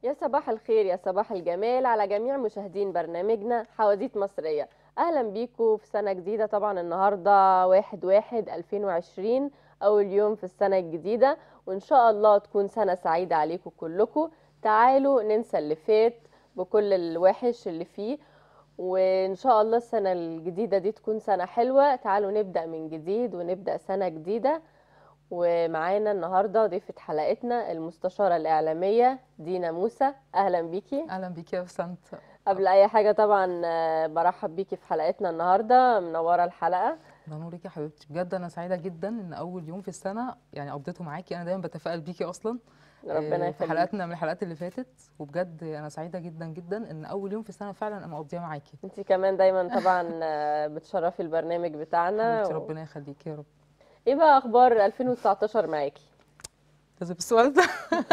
يا صباح الخير يا صباح الجمال على جميع مشاهدين برنامجنا حواديت مصرية أهلا بيكم في سنة جديدة طبعا النهاردة واحد واحد 2020 أول يوم في السنة الجديدة وإن شاء الله تكون سنة سعيدة عليكم كلكم تعالوا ننسى اللي فات بكل الوحش اللي فيه وإن شاء الله السنة الجديدة دي تكون سنة حلوة تعالوا نبدأ من جديد ونبدأ سنة جديدة ومعانا النهارده ضيفة حلقتنا المستشارة الإعلامية دينا موسى أهلا بيكي اهلا بيكي يا بسنت قبل أي حاجة طبعا آه، برحب بيكي في حلقتنا النهارده منورة الحلقة ده نورك يا حبيبتي بجد انا سعيده جدا ان اول يوم في السنه يعني قضيته معاكي انا دايما بتفائل بيكي اصلا ربنا آه، في يخليك حلقاتنا من الحلقات اللي فاتت وبجد انا سعيده جدا جدا ان اول يوم في السنه فعلا انا مقضيها معاكي انتي كمان دايما طبعا آه، بتشرفي البرنامج بتاعنا حبيبتي و... ربنا يخليكي يا رب ايه بقى أخبار 2019 معاكي لازم السؤال ده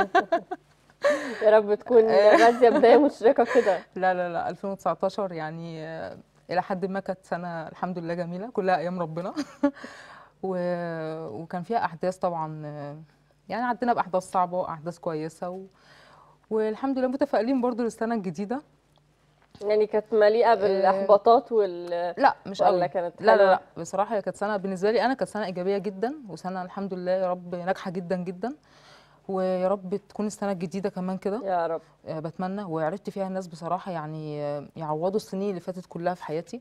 يا رب تكون بادية بداية مشرقة كده لا لا لا 2019 يعني آه، الى حد ما كانت سنه الحمد لله جميله كلها ايام ربنا و... وكان فيها احداث طبعا آه، يعني عدينا باحداث صعبه واحداث كويسه و... والحمد لله متفائلين برضو للسنه الجديده يعني كانت مليئة بالإحباطات وال لا مش ولا قوي كانت لا لا حلوة؟ لا بصراحه هي كانت سنه بالنسبه لي انا كانت سنه ايجابيه جدا وسنه الحمد لله يا رب ناجحه جدا جدا ويا رب تكون السنه الجديده كمان كده يا رب آه، بتمنى وعرفت فيها الناس بصراحه يعني آه، يعوضوا السنين اللي فاتت كلها في حياتي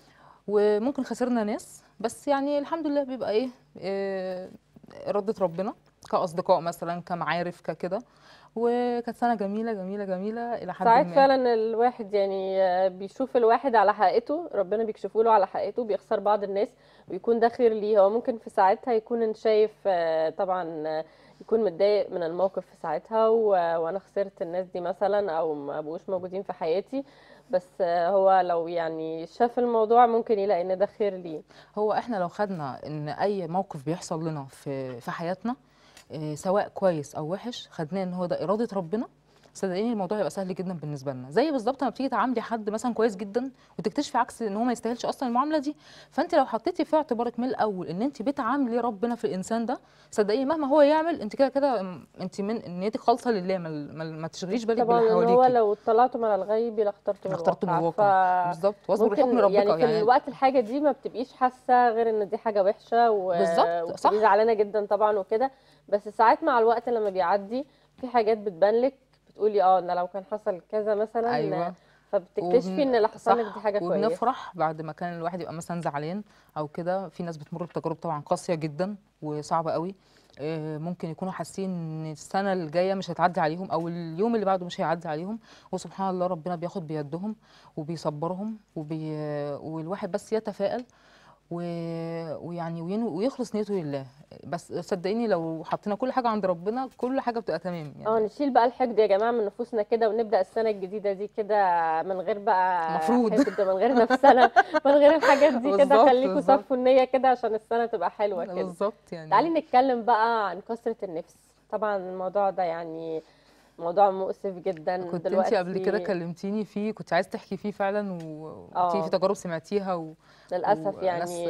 وممكن خسرنا ناس بس يعني الحمد لله بيبقى ايه آه، إرادة ربنا كأصدقاء مثلا كمعارف ككده وكانت سنة جميلة جميلة جميلة إلى حد ساعات ما فعلا الواحد يعني آه، بيشوف الواحد على حقيقته ربنا بيكشفه له على حقيقته بيخسر بعض الناس ويكون ده خير ليه هو ممكن في ساعتها يكون شايف آه، طبعا آه، يكون متضايق من الموقف في ساعتها و... وانا خسرت الناس دي مثلا او ما بقوش موجودين في حياتي بس آه، هو لو يعني شاف الموضوع ممكن يلاقي ان ده خير ليه هو احنا لو خدنا ان اي موقف بيحصل لنا في في حياتنا آه، سواء كويس او وحش خدناه ان هو ده اراده ربنا صدقيني الموضوع هيبقى سهل جدا بالنسبه لنا زي بالظبط لما بتيجي تعاملي حد مثلا كويس جدا وتكتشفي عكس ان هو ما يستاهلش اصلا المعامله دي فانت لو حطيتي في اعتبارك من الاول ان انت بتعاملي ربنا في الانسان ده صدقيني مهما هو يعمل انت كده كده م- انت من نيتك خالصه لله ما, ما, ما تشغليش بالك طبعا باللي ان هو حواليكي لو اطلعتم على الغيب لاخترتم لاخترتم الواقع الواقع. ف... بالظبط واصبر ممكن لحكم ربك يعني في الوقت الحاجه دي ما بتبقيش حاسه غير ان دي حاجه وحشه و... بالظبط، صح. وبتبقي زعلانه جدا طبعا وكده بس ساعات مع الوقت لما بيعدي في حاجات بتبان لك بتقولي اه ان لو كان حصل كذا مثلا ايوه فبتكتشفي وبن- ان اللي حصل لك صح، دي حاجه كويسه وبنفرح بعد ما كان الواحد يبقى مثلا زعلان او كده في ناس بتمر بتجارب طبعا قاسيه جدا وصعبه قوي آه، ممكن يكونوا حاسين ان السنه الجايه مش هتعدي عليهم او اليوم اللي بعده مش هيعدي عليهم وسبحان الله ربنا بياخد بيدهم وبيصبرهم وبي... والواحد بس يتفائل و... ويعني وينو... ويخلص نيته لله بس صدقيني لو حطينا كل حاجه عند ربنا كل حاجه بتبقى تمام اه يعني نشيل بقى الحقد يا جماعه من نفوسنا كده ونبدا السنه الجديده دي كده من غير بقى مفروض. حقد من غير نفسنا من غير الحاجات دي كده بالظبط، خليكوا بالظبط. صفوا النيه كده عشان السنه تبقى حلوه كده بالظبط يعني تعالي نتكلم بقى عن كثرة النفس طبعا الموضوع ده يعني موضوع مؤسف جدا كنت انت دلوقتي قبل كده كلمتيني فيه كنت عايز تحكي فيه فعلا وفي آه. في تجارب سمعتيها و... للأسف وناس- يعني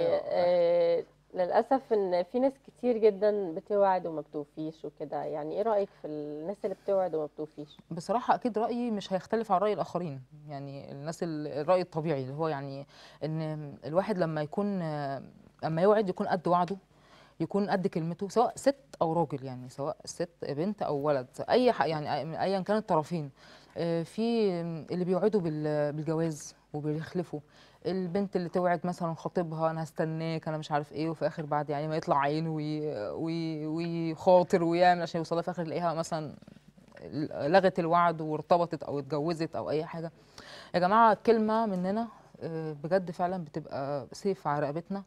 آه للأسف إن في ناس كتير جدا بتوعد وما بتوفيش وكده يعني إيه رأيك في الناس اللي بتوعد وما بتوفيش؟ بصراحة أكيد رأيي مش هيختلف عن رأي الآخرين يعني الناس ال- الرأي الطبيعي اللي هو يعني إن الواحد لما يكون لما يوعد يكون قد وعده يكون قد كلمته سواء ست أو راجل يعني سواء ست بنت أو ولد أي ح- يعني أي- أيا كان الطرفين آه، في اللي بيوعدوا بال- بالجواز وبيخلفوا البنت اللي توعد مثلا خطيبها انا هستناك انا مش عارف ايه وفي اخر بعد يعني ما يطلع عينه وي- وي- ويخاطر ويعمل عشان يوصلها في اخر يلاقيها مثلا لغت الوعد وارتبطت او اتجوزت او اي حاجه يا جماعه كلمه مننا آه، بجد فعلا بتبقى سيف على رقبتنا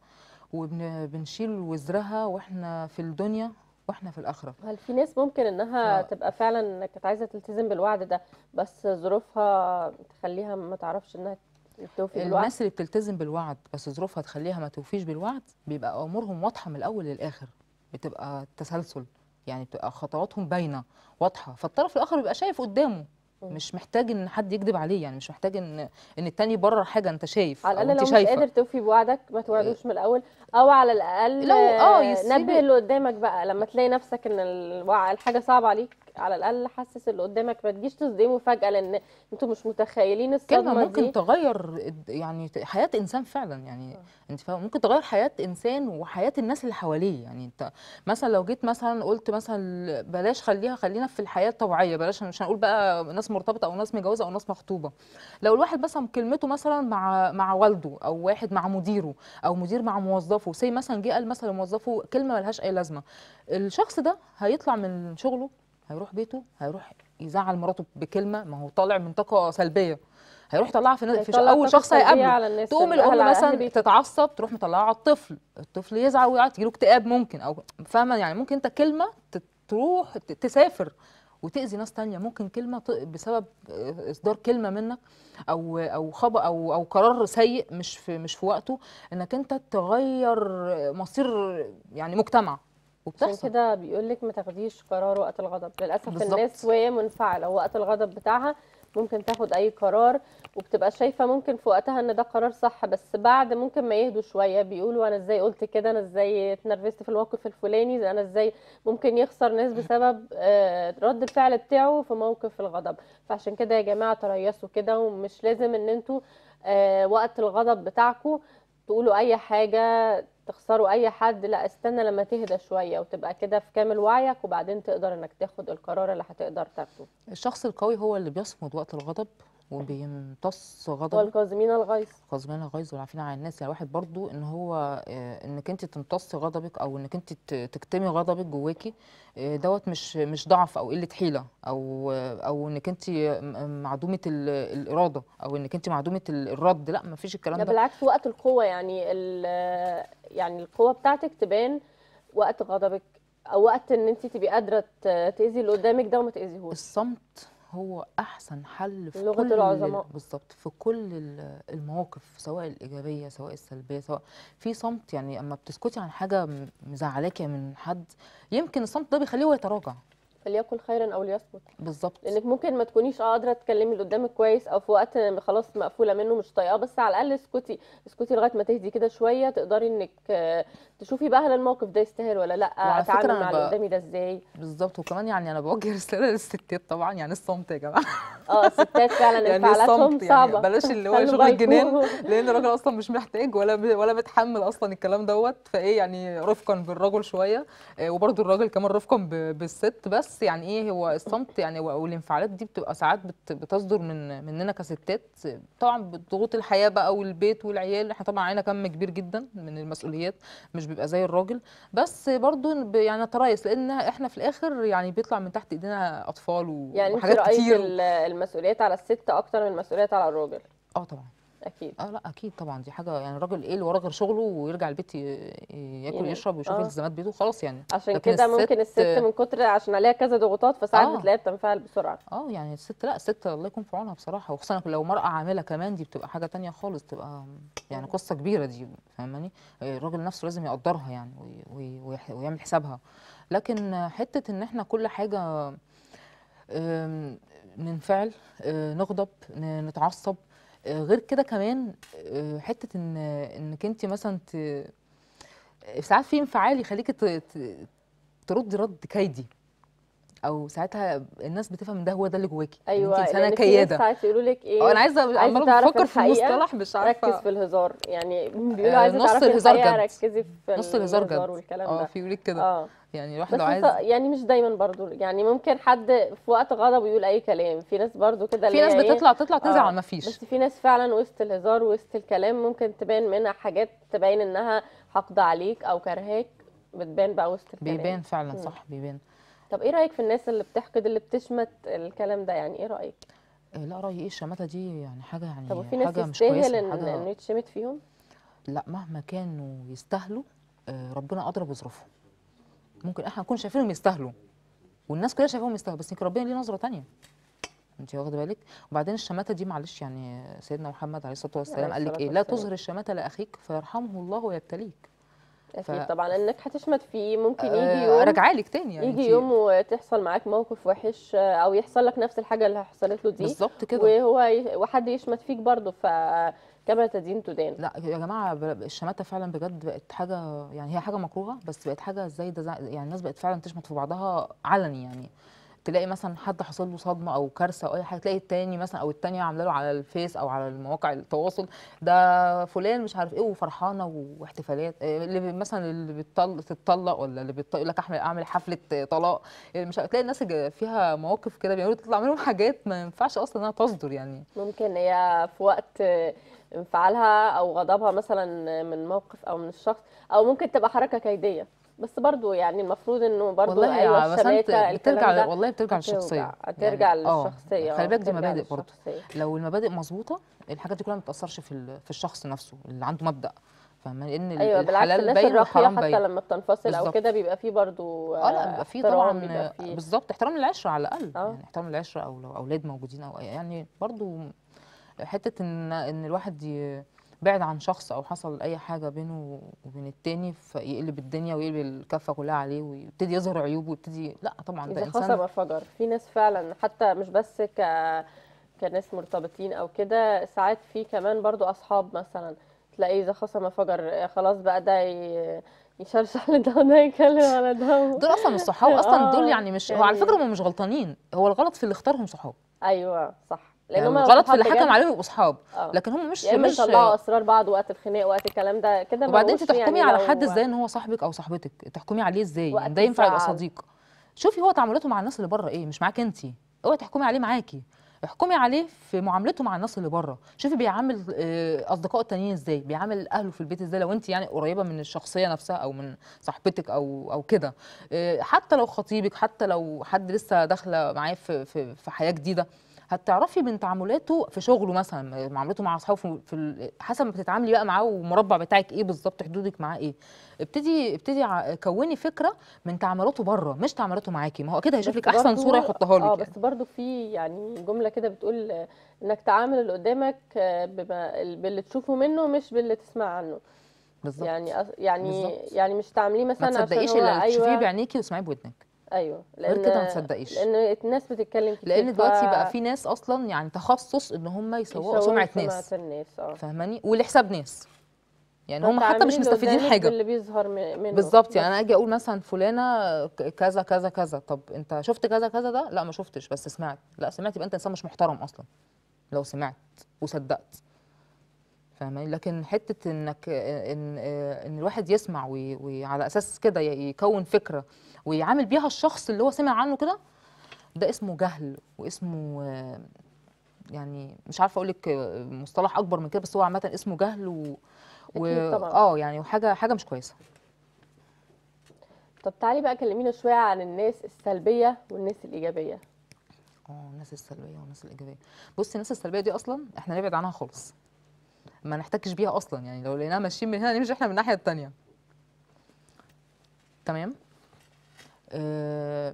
وبنشيل وزرها واحنا في الدنيا واحنا في الاخره هل في ناس ممكن إنها ف- تبقى فعلا كانت عايزة تلتزم بالوعد ده بس ظروفها تخليها ما تعرفش إنها توفي بالوعد؟ الناس اللي بتلتزم بالوعد بس ظروفها تخليها ما توفيش بالوعد بيبقى امورهم واضحه من الاول للاخر بتبقى تسلسل يعني بتبقى خطواتهم باينه واضحه فالطرف الاخر بيبقى شايف قدامه مم. مش محتاج ان حد يكذب عليه يعني مش محتاج ان ان التاني يبرر حاجه انت شايف على او الاقل انت لو مش شايفه قادر توفي بوعدك ما توعدوش من الاول او على الاقل لو- آه، آه، يسيب- نبه اللي قدامك بقى لما تلاقي نفسك ان الوع... الحاجه صعبه عليك على الاقل حسس اللي قدامك ما تجيش تصدمه فجاه لان انتوا مش متخيلين كلمة الصدمه ممكن دي تغير الد- يعني ت- حياة إنسان فعلا يعني آه. أنت فاهم ممكن تغير حياة إنسان وحياة الناس اللي حواليه يعني أنت مثلا لو جيت مثلا قلت مثلا بلاش خليها خلينا في الحياة الطبيعية بلاش مش هنقول بقى ناس مرتبطة أو ناس متجوزة أو ناس مخطوبة لو الواحد مثلا كلمته مثلا مع مع والده أو واحد مع مديره أو مدير مع موظفه زي مثلا جه قال مثلا لموظفه كلمة ملهاش أي لازمة الشخص ده هيطلع من شغله هيروح بيته هيروح يزعل مراته بكلمة ما هو طالع من طاقة سلبية هيروح يطلعها في, في هيطلع اول طاقة شخص سلبية هيقابله على الناس تقوم الأهل الام على أهل مثلا بيته. تتعصب تروح مطلعها على الطفل الطفل يزعل ويعيط يجيله اكتئاب ممكن او فاهمه يعني ممكن انت كلمه ت- تروح ت- تسافر وتاذي ناس تانية ممكن كلمه ت- بسبب آه، اصدار كلمه منك او او خبر او او قرار سيء مش في مش في وقته انك انت تغير مصير يعني مجتمع عشان وبتحصل كده بيقول لك ما تاخديش قرار وقت الغضب للاسف بالظبط. الناس وهي منفعله وقت الغضب بتاعها ممكن تاخد اي قرار وبتبقى شايفه ممكن في وقتها ان ده قرار صح بس بعد ممكن ما يهدوا شويه بيقولوا انا ازاي قلت كده انا ازاي اتنرفزت في الموقف الفلاني انا ازاي ممكن يخسر ناس بسبب آه، رد الفعل بتاعه في موقف الغضب فعشان كده يا جماعه تريثوا كده ومش لازم ان انتوا آه، وقت الغضب بتاعكم تقولوا اي حاجه تخسروا اي حد لا استنى لما تهدى شويه وتبقى كده في كامل وعيك وبعدين تقدر انك تاخد القرار اللي هتقدر تاخده الشخص القوي هو اللي بيصمد وقت الغضب وبيمتص غضبه والكاظمين الغيظ غصبان الغيظ والعافين عن الناس يعني واحد برضو ان هو آه، انك انت تمتصي غضبك او انك انت ت- تكتمي غضبك جواكي آه، دوت مش مش ضعف او قله حيله او آه، او انك انت م- معدومه ال- الاراده او انك انت معدومه ال- الرد لا ما فيش الكلام لا ده بالعكس وقت القوه يعني ال- يعني القوه بتاعتك تبان وقت غضبك او وقت ان انت تبقي قادره ت- تاذي اللي قدامك ده وما تاذيهوش الصمت هو احسن حل في لغة كل العظماء. بالظبط في كل ال- المواقف سواء الايجابيه سواء السلبيه سواء في صمت يعني اما بتسكتي عن حاجه م- مزعلاكي من حد يمكن الصمت ده بيخليه هو يتراجع فليكن خيرا او ليصمت بالظبط لانك ممكن ما تكونيش قادره تكلمي اللي قدامك كويس او في وقت خلاص مقفوله منه مش طايقاه بس على الاقل اسكتي اسكتي لغايه ما تهدي كده شويه تقدري انك آه، تشوفي بقى هل الموقف ده يستاهل ولا لا وعلى فكرة اتعامل أنا مع اللي ب- قدامي ده ازاي بالظبط وكمان يعني انا بوجه رساله للستات طبعا يعني الصمت يا جماعه اه الستات فعلا يعني انفعالاتهم الصمت صعبه يعني بلاش اللي هو خلوا شغل الجنان بالكم. لان الراجل اصلا مش محتاج ولا ب- ولا متحمل اصلا الكلام دوت فايه يعني رفقا بالرجل شويه آه، وبرده الراجل كمان رفقا ب- بالست بس يعني ايه هو الصمت يعني و- والانفعالات دي بتبقى ساعات بت- بتصدر من مننا كستات طبعا بضغوط الحياه بقى والبيت والعيال احنا طبعا علينا كم كبير جدا من المسؤوليات مش بيبقى زي الراجل بس برضو ب- يعني نتريث لان احنا في الاخر يعني بيطلع من تحت ايدينا اطفال و- يعني انت وحاجات رايك كتير ال- المسؤوليات على الست اكتر من المسؤوليات على الراجل اه طبعا اكيد اه لا اكيد طبعا دي حاجه يعني الراجل ايه اللي وراه غير شغله ويرجع البيت ي- ياكل ينام. يشرب ويشوف آه. التزامات بيته خلاص يعني عشان لكن كده ممكن الست الست- من كتر عشان عليها كذا ضغوطات فساعات آه. بتلاقيها بتنفعل بسرعه اه يعني الست لا الست الله يكون في عونها بصراحه وخصوصا لو مرأة عامله كمان دي بتبقى حاجه تانية خالص تبقى يعني قصه كبيره دي فاهماني الراجل نفسه لازم يقدرها يعني وي- وي- ويح- ويعمل حسابها لكن حته ان احنا كل حاجه آم، ننفعل آه، نغضب ن- نتعصب آه، غير كده كمان آه، حته ان انك انت مثلا ت... ساعات في انفعال يخليكي ت... ت... تردي رد كيدي او ساعتها الناس بتفهم ان ده هو ده اللي جواكي إن ايوه انت انسانه لان في ناس كياده ساعات يقولوا لك ايه اه انا عايزه عايزة عماله تعرف بفكر في الحقيقة، المصطلح مش ركز عارفه في الهزار يعني بيقولوا آه، عايزه نص تعرفي الهزار الحقيقه جد. ركزي في نص الهزار جد والكلام اه ده في يقول لك كده اه يعني الواحد بس لو عايز انت يعني مش دايما برضو يعني ممكن حد في وقت غضب يقول اي كلام في ناس برضو كده في اللي ناس هي ايه بتطلع تطلع تنزل آه، على ما فيش بس في ناس فعلا وسط الهزار وسط الكلام ممكن تبان منها حاجات تبين انها حاقده عليك او كرهاك بتبان بقى وسط الكلام بيبان فعلا مم. صح بيبان طب ايه رايك في الناس اللي بتحقد اللي بتشمت الكلام ده يعني ايه رايك آه، لا رايي ايه الشماته دي يعني حاجه يعني طب وفي ناس حاجه مش يستاهل كويسه ان حاجه انه يتشمت فيهم لا مهما كانوا يستاهلوا آه، ربنا ادرى بظروفهم ممكن احنا نكون شايفينهم يستاهلوا والناس كلها شايفاهم يستاهلوا بس يمكن ربنا ليه نظره تانية انت واخده بالك وبعدين الشماته دي معلش يعني سيدنا محمد عليه الصلاه والسلام عليه قال لك الصلاة ايه لا والسلام. تظهر الشماته لاخيك فيرحمه الله ويبتليك اكيد ف- طبعا انك هتشمت فيه ممكن يجي آه، يوم راجعه لك تاني يعني يجي انت يوم وتحصل معاك موقف وحش آه، او يحصل لك نفس الحاجه اللي حصلت له دي بالظبط كده وهو ي... وحد يشمت فيك برضه فكما تدين تدان لا يا جماعه ب- الشماته فعلا بجد بقت حاجه يعني هي حاجه مكروهه بس بقت حاجه زايده زي يعني الناس بقت فعلا تشمت في بعضها علني يعني تلاقي مثلا حد حصل له صدمه او كارثه او اي حاجه تلاقي التاني مثلا او التانيه عامله له على الفيس او على المواقع التواصل ده فلان مش عارف ايه وفرحانه واحتفالات آه، اللي بي- مثلا اللي بتطل تتطلق ولا اللي بيطلق لك اعمل اعمل حفله طلاق يعني مش عارف- تلاقي الناس اللي فيها مواقف كده بيعملوا تطلع منهم حاجات ما ينفعش اصلا انها تصدر يعني ممكن هي في وقت انفعالها او غضبها مثلا من موقف او من الشخص او ممكن تبقى حركه كيديه بس برضو يعني المفروض انه برضو والله ايوه يا بسنت الشباكه الكلام بترجع ده والله بترجع للشخصيه هترجع هترجع يعني آه، للشخصيه خلي آه، بالك دي هترجع مبادئ برضه للشخصية. لو المبادئ مظبوطه الحاجات دي كلها ما بتاثرش في ال- في الشخص نفسه اللي عنده مبدا فاهمه لان ال- ايوه بالعكس الحلال الناس باين الراقيه والحرام حتى باين لما بتنفصل او بالظبط. كده بيبقى فيه برضو اه لا بيبقى في احترام، طبعا بيبقى فيه- بالظبط احترام العشره على الاقل آه. يعني احترام العشره او لو اولاد موجودين او يعني برضو حته ان ان الواحد ي- بعد عن شخص او حصل اي حاجه بينه وبين التاني فيقلب الدنيا ويقلب الكفه كلها عليه ويبتدي يظهر عيوبه ويبتدي لا طبعا ده اذا انسان خصم فجر في ناس فعلا حتى مش بس ك كناس مرتبطين او كده ساعات في كمان برضو اصحاب مثلا تلاقيه اذا خصم فجر خلاص بقى ده ي- يشرشح لده وده يتكلم على ده دول اصلا مش صحاب اصلا دول آه، يعني مش هو على يعني- فكره هم مش غلطانين هو الغلط في اللي اختارهم صحاب ايوه صح يعني هم الغلط في صحاب اللي حكم بجد. عليهم يبقوا صحاب آه. لكن هم مش يا اما مش يطلعوا اسرار بعض وقت الخناق وقت الكلام ده كده وبعدين انت ملوش تحكمي يعني على لو- حد ازاي ان هو صاحبك او صاحبتك تحكمي عليه ازاي وقت يعني ده ينفع يبقى الزعل. صديق شوفي هو تعاملاته مع الناس اللي بره ايه مش معاك انت اوعي تحكمي عليه معاكي احكمي عليه في معاملته مع الناس اللي بره شوفي بيعامل آه، اصدقائه التانيين ازاي بيعامل اهله في البيت ازاي لو انت يعني قريبه من الشخصيه نفسها او من صاحبتك او او كده آه، حتى لو خطيبك حتى لو حد لسه داخله معاه في في في حياه جديده هتعرفي من تعاملاته في شغله مثلا معاملته مع اصحابه في- في ال- حسب ما بتتعاملي بقى معاه والمربع بتاعك ايه بالظبط حدودك معاه ايه ابتدي ابتدي ع- كوني فكره من تعاملاته بره مش تعاملاته معاكي ما هو اكيد هيشوف بس لك احسن برضو- صوره يحطها لك اه يعني. بس برضو في يعني جمله كده بتقول آه، انك تعامل اللي قدامك آه، بما باللي تشوفه منه مش باللي تسمع عنه بالظبط يعني أص- يعني بالظبط. يعني مش تعامليه ما مثلا عشان تصدقيش هو الا اللي تشوفيه ايوه بعينيكي واسمعيه بودنك ايوه غير لان كده ما تصدقيش. لان الناس بتتكلم كتير لان دلوقتي ف- بقى في ناس اصلا يعني تخصص ان هم يسوقوا يشوهوا سمعه ناس سمعة الناس اه فاهماني ولحساب ناس يعني هم حتى فتعاملي مش اللي مستفيدين قدامك حاجه باللي بيظهر م- منه بالظبط يعني بس. انا اجي اقول مثلا فلانه ك- كذا كذا كذا طب انت شفت كذا كذا ده لا ما شفتش بس سمعت لا سمعت يبقى انت انسان مش محترم اصلا لو سمعت وصدقت فاهماني لكن حته انك ان ان الواحد يسمع وي- وعلى اساس كده ي- يكون فكره ويعامل بيها الشخص اللي هو سمع عنه كده ده اسمه جهل واسمه آه، يعني مش عارفه اقول لك مصطلح اكبر من كده بس هو عامه اسمه جهل و أكيد طبعاً. اه يعني وحاجه حاجه مش كويسه طب تعالي بقى كلمينا شويه عن الناس السلبيه والناس الايجابيه اه الناس السلبيه والناس الايجابيه بصي الناس السلبيه دي اصلا احنا نبعد عنها خالص ما نحتكش بيها اصلا يعني لو لقيناها ماشيين من هنا نمشي احنا من الناحيه التانية تمام آه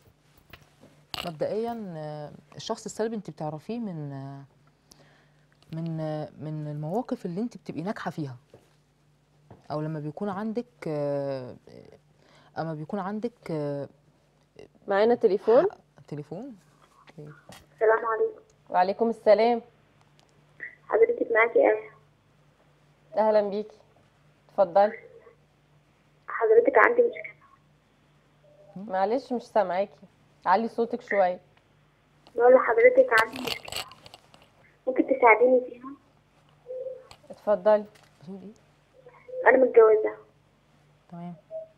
مبدئيا آه الشخص السلبي انت بتعرفيه من آه من آه من المواقف اللي انت بتبقي ناجحه فيها او لما بيكون عندك آه اما بيكون عندك آه معانا تليفون تليفون السلام عليكم وعليكم السلام حضرتك معاكي ايه اهلا بيكي اتفضلي حضرتك عندي مشكلة معلش مش سامعاكي علي صوتك شويه بقول لحضرتك عندي مشكلة ممكن تساعديني فيها اتفضلي بتقول ايه انا متجوزة تمام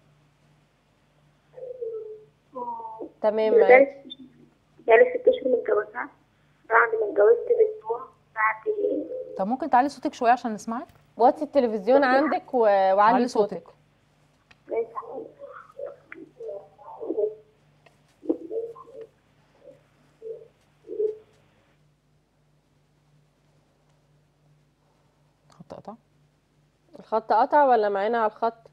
تمام معاكي بقالي بقالي ست اشهر متجوزة بعد ما اتجوزت باسبوع بعد طب ممكن تعلي صوتك شويه عشان نسمعك وطي التلفزيون عندك و... وعلي علي صوتك خط قطع الخط قطع ولا معانا على الخط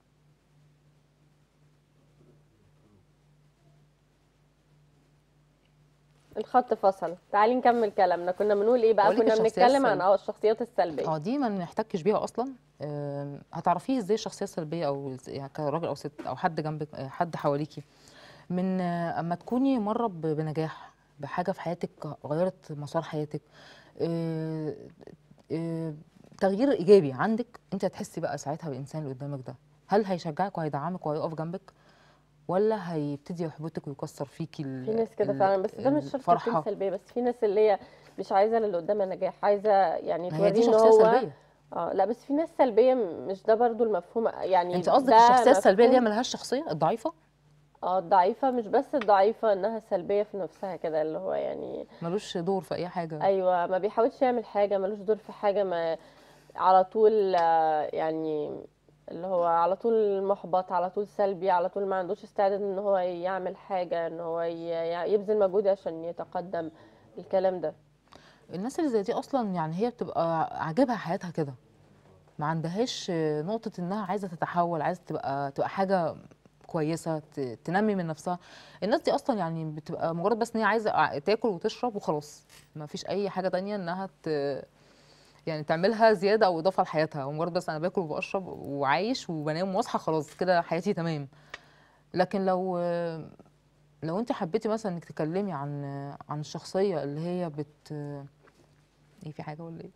الخط فصل تعالي نكمل كلامنا كنا بنقول ايه بقى بقولك كنا الشخصية بنتكلم عن السلبية. اه الشخصيات السلبيه اه دي ما نحتكش بيها اصلا آم، هتعرفيه ازاي الشخصيه السلبيه او إز- يعني كراجل او ست او حد جنبك آه، حد حواليكي من آه، اما تكوني مره ب- بنجاح بحاجه في حياتك غيرت مسار حياتك آه، آه، تغيير ايجابي عندك انت هتحسي بقى ساعتها بالانسان اللي قدامك ده هل هيشجعك وهيدعمك وهيقف جنبك ولا هيبتدي يحبطك ويكسر فيكي ال- في ناس كده ال- فعلا بس ده مش شرط تكون الفرحه سلبيه بس في ناس اللي هي مش عايزه للي قدامها نجاح عايزه يعني ما هي دي توريه ان شخصيه هو سلبيه اه لا بس في ناس سلبيه م- مش ده برضو المفهوم يعني انت قصدك ده الشخصيه السلبيه اللي هي مفهوم- ملهاش شخصيه الضعيفه اه الضعيفه مش بس الضعيفه انها سلبيه في نفسها كده اللي هو يعني ملوش دور في اي حاجه ايوه ما بيحاولش يعمل حاجه ملوش دور في حاجه ما على طول آه، يعني اللي هو على طول محبط على طول سلبي على طول ما عندوش استعداد ان هو يعمل حاجه ان هو ي- يبذل مجهود عشان يتقدم الكلام ده الناس اللي زي دي اصلا يعني هي بتبقى عاجبها حياتها كده ما عندهاش نقطة انها عايزة تتحول عايزة تبقى تبقى حاجة كويسة ت- تنمي من نفسها الناس دي اصلا يعني بتبقى مجرد بس ان هي عايزة ع- تاكل وتشرب وخلاص ما فيش اي حاجة تانية انها ت... يعني تعملها زيادة او اضافة لحياتها ومجرد بس انا باكل وبشرب وعايش وبنام واصحى خلاص كده حياتي تمام لكن لو لو انت حبيتي مثلا انك تتكلمي عن عن الشخصية اللي هي بت ايه في حاجة ولا ايه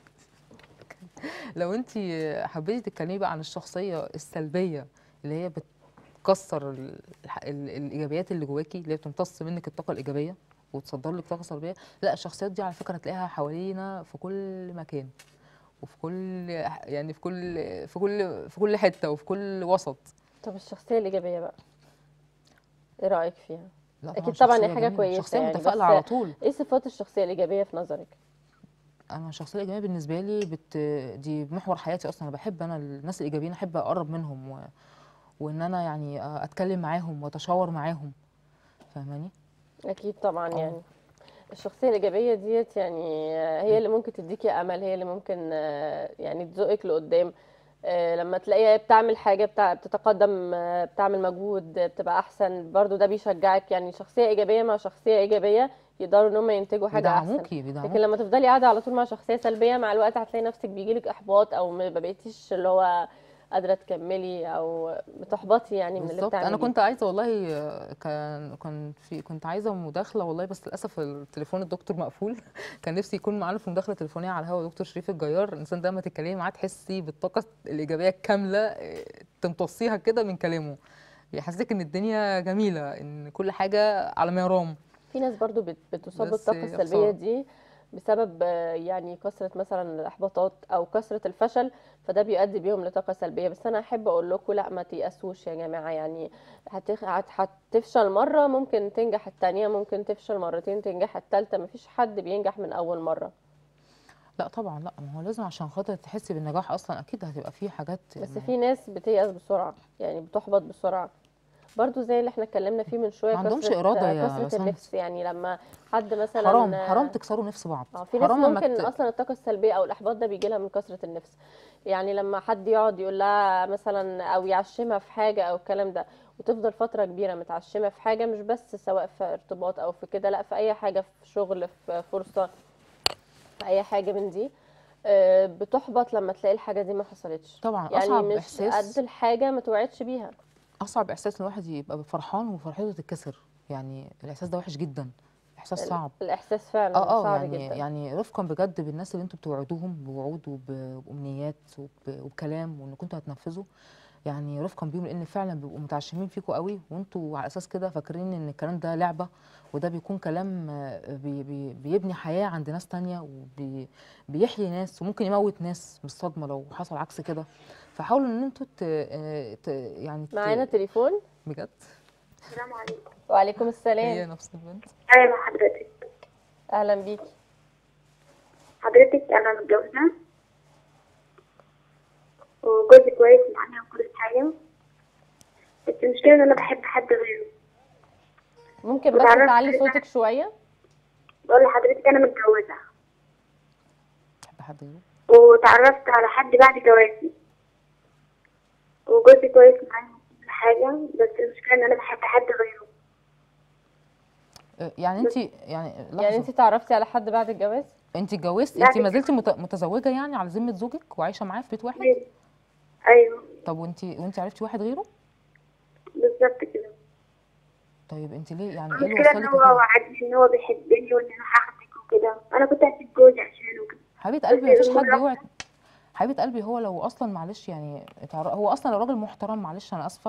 لو انت حبيتي تتكلمي بقى عن الشخصيه السلبيه اللي هي بتكسر ال- الح- ال- الايجابيات اللي جواكي اللي هي بتمتص منك الطاقه الايجابيه وتصدر لك طاقه سلبيه لا الشخصيات دي على فكره هتلاقيها حوالينا في كل مكان وفي كل يعني في كل في كل في كل حته وفي كل وسط طب الشخصيه الايجابيه بقى ايه رايك فيها لا أكيد طبعاً هي شخصية حاجة جميلة، كويسة شخصيه يعني، متفائله بس على طول ايه صفات الشخصيه الايجابيه في نظرك انا الشخصيه الايجابيه بالنسبه لي بت... دي محور حياتي اصلا انا بحب انا الناس الايجابيين احب اقرب منهم و... وان انا يعني اتكلم معاهم واتشاور معاهم فاهماني اكيد طبعا آه. يعني الشخصيه الايجابيه ديت يعني هي اللي ممكن تديكي امل هي اللي ممكن آه، يعني تزقك لقدام آه، لما تلاقيها بتعمل حاجه بتاع بتتقدم آه، بتعمل مجهود آه، بتبقى احسن برضو ده بيشجعك يعني شخصيه ايجابيه مع شخصيه ايجابيه يقدروا ان هم ينتجوا حاجه احسن بيدعموكي لكن بيدعموكي لما تفضلي قاعده على طول مع شخصيه سلبيه مع الوقت هتلاقي نفسك بيجيلك احباط او ما بقيتيش اللي هو قادره تكملي او بتحبطي يعني من اللي بالظبط انا بتعمليه كنت عايزه والله آه، كان كان في كنت عايزه مداخله والله بس للاسف التليفون الدكتور مقفول كان نفسي يكون معانا في مداخله تليفونيه على الهواء دكتور شريف الجيار الانسان ده لما تتكلمي معاه تحسي بالطاقه الايجابيه الكامله آه، تمتصيها كده من كلامه بيحسسك ان الدنيا جميله ان كل حاجه على ما يرام في ناس برضو بت- بتصاب بس بالطاقة يا السلبية خسارة. دي بسبب آه، يعني كثرة مثلا الإحباطات أو كثرة الفشل فده بيؤدي بيهم لطاقة سلبية بس أنا أحب أقول لكم لا ما تيأسوش يا جماعة يعني هتخ... هت... هتفشل مرة ممكن تنجح التانية ممكن تفشل مرتين تنجح التالتة مفيش حد بينجح من أول مرة لا طبعا لا ما هو لازم عشان خاطر تحسي بالنجاح اصلا اكيد هتبقى فيه حاجات بس ما- في ناس بتيأس بسرعة يعني بتحبط بسرعة برضو زي اللي احنا اتكلمنا فيه من شوية ما عندهمش كثرة- إرادة يا كثرة سمس. النفس يعني لما حد مثلا حرام حرام تكسروا نفس بعض اه في ناس حرام لما ممكن ت- اصلا الطاقه السلبيه او الاحباط ده بيجي لها من كثره النفس يعني لما حد يقعد يقول لها مثلا او يعشمها في حاجه او الكلام ده وتفضل فتره كبيره متعشمه في حاجه مش بس سواء في ارتباط او في كده لا في اي حاجه في شغل في فرصه في اي حاجه من دي آه، بتحبط لما تلاقي الحاجه دي ما حصلتش طبعا يعني اصعب مش احساس قد الحاجه ما توعدش بيها اصعب احساس الواحد يبقى فرحان وفرحته تتكسر يعني الاحساس ده وحش جدا احساس ال- صعب الاحساس فعلا اه اه صعب يعني جدا يعني رفقا بجد بالناس اللي انتوا بتوعدوهم بوعود وب- وبامنيات وب- وبكلام وان كنتوا هتنفذوا يعني رفقا بيهم لان فعلا بيبقوا متعشمين فيكوا قوي وانتوا على اساس كده فاكرين ان الكلام ده لعبه وده بيكون كلام آه، بي بي بيبني حياه عند ناس تانية وبيحيي ناس وممكن يموت ناس من الصدمه لو حصل عكس كده فحاولوا ان انتوا ت- آه، ت- يعني ت- معانا تليفون بجد السلام عليكم وعليكم هي السلام نفس البنت ايوه حضرتك اهلا بيكي حضرتك انا متجوزه وجوزي كويس معايا وكل حاجه بس المشكله ان انا بحب حد غيره ممكن بس وتعرفت تعلي كده؟ صوتك شويه بقول لحضرتك انا متجوزه بحب حد غيره وتعرفت على حد بعد جوازي وجوزي كويس معايا وكل حاجه بس المشكله ان انا بحب حد غيره آه، يعني انت يعني لحظه يعني انت تعرفتي على حد بعد الجواز انت اتجوزتي لا، انت ما زلتي مت- متزوجه يعني على ذمه زوجك وعايشه معاه في بيت واحد ايوه طب وانت وانت عرفتي واحد غيره بالظبط كده طيب انت ليه يعني ايه اللي المشكله ان وصلك هو لكده وعدني ان هو بيحبني وان انا هاخدك وكده انا كنت هسيب جوزي عشانه كده حبيبه قلبي بس مفيش حد المرة- يوعد حبيبه قلبي هو لو اصلا معلش يعني اتعر- هو اصلا لو راجل محترم معلش انا اسفه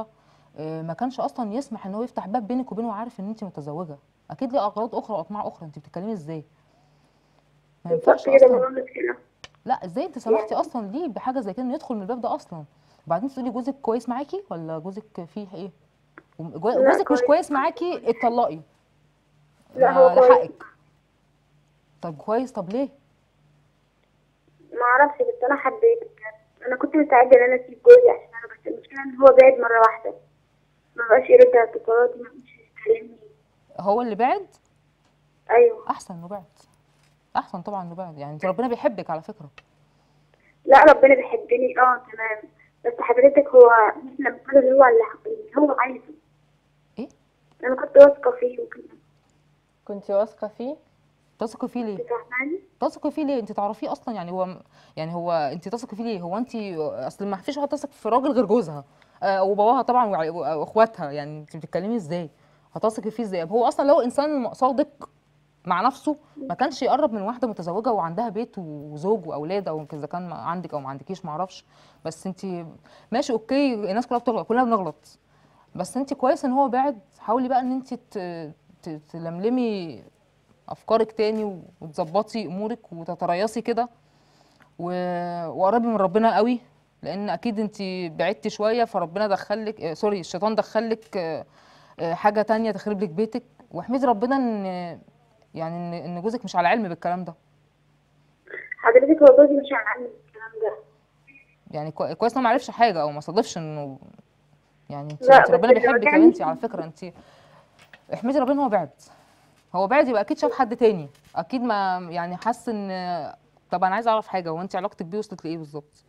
آه، ما كانش اصلا يسمح ان هو يفتح باب بينك وبينه وعارف ان انت متزوجه اكيد ليه اغراض اخرى واطماع اخرى انت بتتكلمي ازاي ما ينفعش بالظبط كده اصلا بقول لك كده لا ازاي انت سمحتي اصلا ليه بحاجه زي كده انه يدخل من الباب ده اصلا وبعدين تقولي جوزك كويس معاكي ولا جوزك فيه ايه وم- جو- لا، جوزك مش كويس. كويس معاكي اتطلقي لا، ما- هو ده كويس. حقك طب كويس طب ليه ما اعرفش بس انا حبيته بجد انا كنت مستعده ان انا اسيب جوزي عشان انا بس المشكله ان هو بعد مره واحده ما بقاش يرد على اتصالاتي ما بقاش يكلمني هو اللي بعد ايوه احسن انه بعد احسن طبعا انه بعد يعني انت ربنا بيحبك على فكره لا ربنا بيحبني اه تمام بس حضرتك هو مش لما قال اللي هو اللي هو عايزه ايه انا كنت واثقه فيه وكده كنت واثقه فيه تثقي فيه ليه انت فاهماني تثقي فيه ليه انت تعرفيه اصلا يعني هو يعني هو انت تثقي فيه ليه هو انت اصل ما فيش واحد تثق في راجل غير جوزها آه وباباها طبعا وع- واخواتها يعني انت بتتكلمي ازاي هتثقي فيه ازاي هو اصلا لو انسان صادق مع نفسه ما كانش يقرب من واحده متزوجه وعندها بيت وزوج واولاد او اذا كان ما عندك او ما عندكيش ما اعرفش بس انت ماشي اوكي الناس كلها بتغلط كلنا بنغلط بس انت كويس ان هو بعد حاولي بقى ان انت ت- ت- تلملمي افكارك تاني وتظبطي امورك وتتريثي كده و- وقربي من ربنا قوي لان اكيد انت بعدتي شويه فربنا دخلك آه سوري الشيطان دخلك آه آه حاجه تانية تخرب لك بيتك واحمدي ربنا ان يعني ان ان جوزك مش على علم بالكلام ده حضرتك هو جوزي مش عارف الكلام ده يعني كوي- كويس انه ما عرفش حاجه او ما صادفش انه يعني انت, لا، انت بس ربنا اللي بيحبك يا وجعني- بنتي على فكره انت احمدي ربنا إن هو بعد هو بعد يبقى اكيد شاف حد تاني اكيد ما يعني حس ان طب انا عايزه اعرف حاجه هو انت علاقتك بيه وصلت لايه بالظبط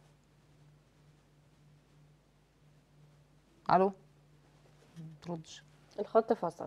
الو متردش الخط فصل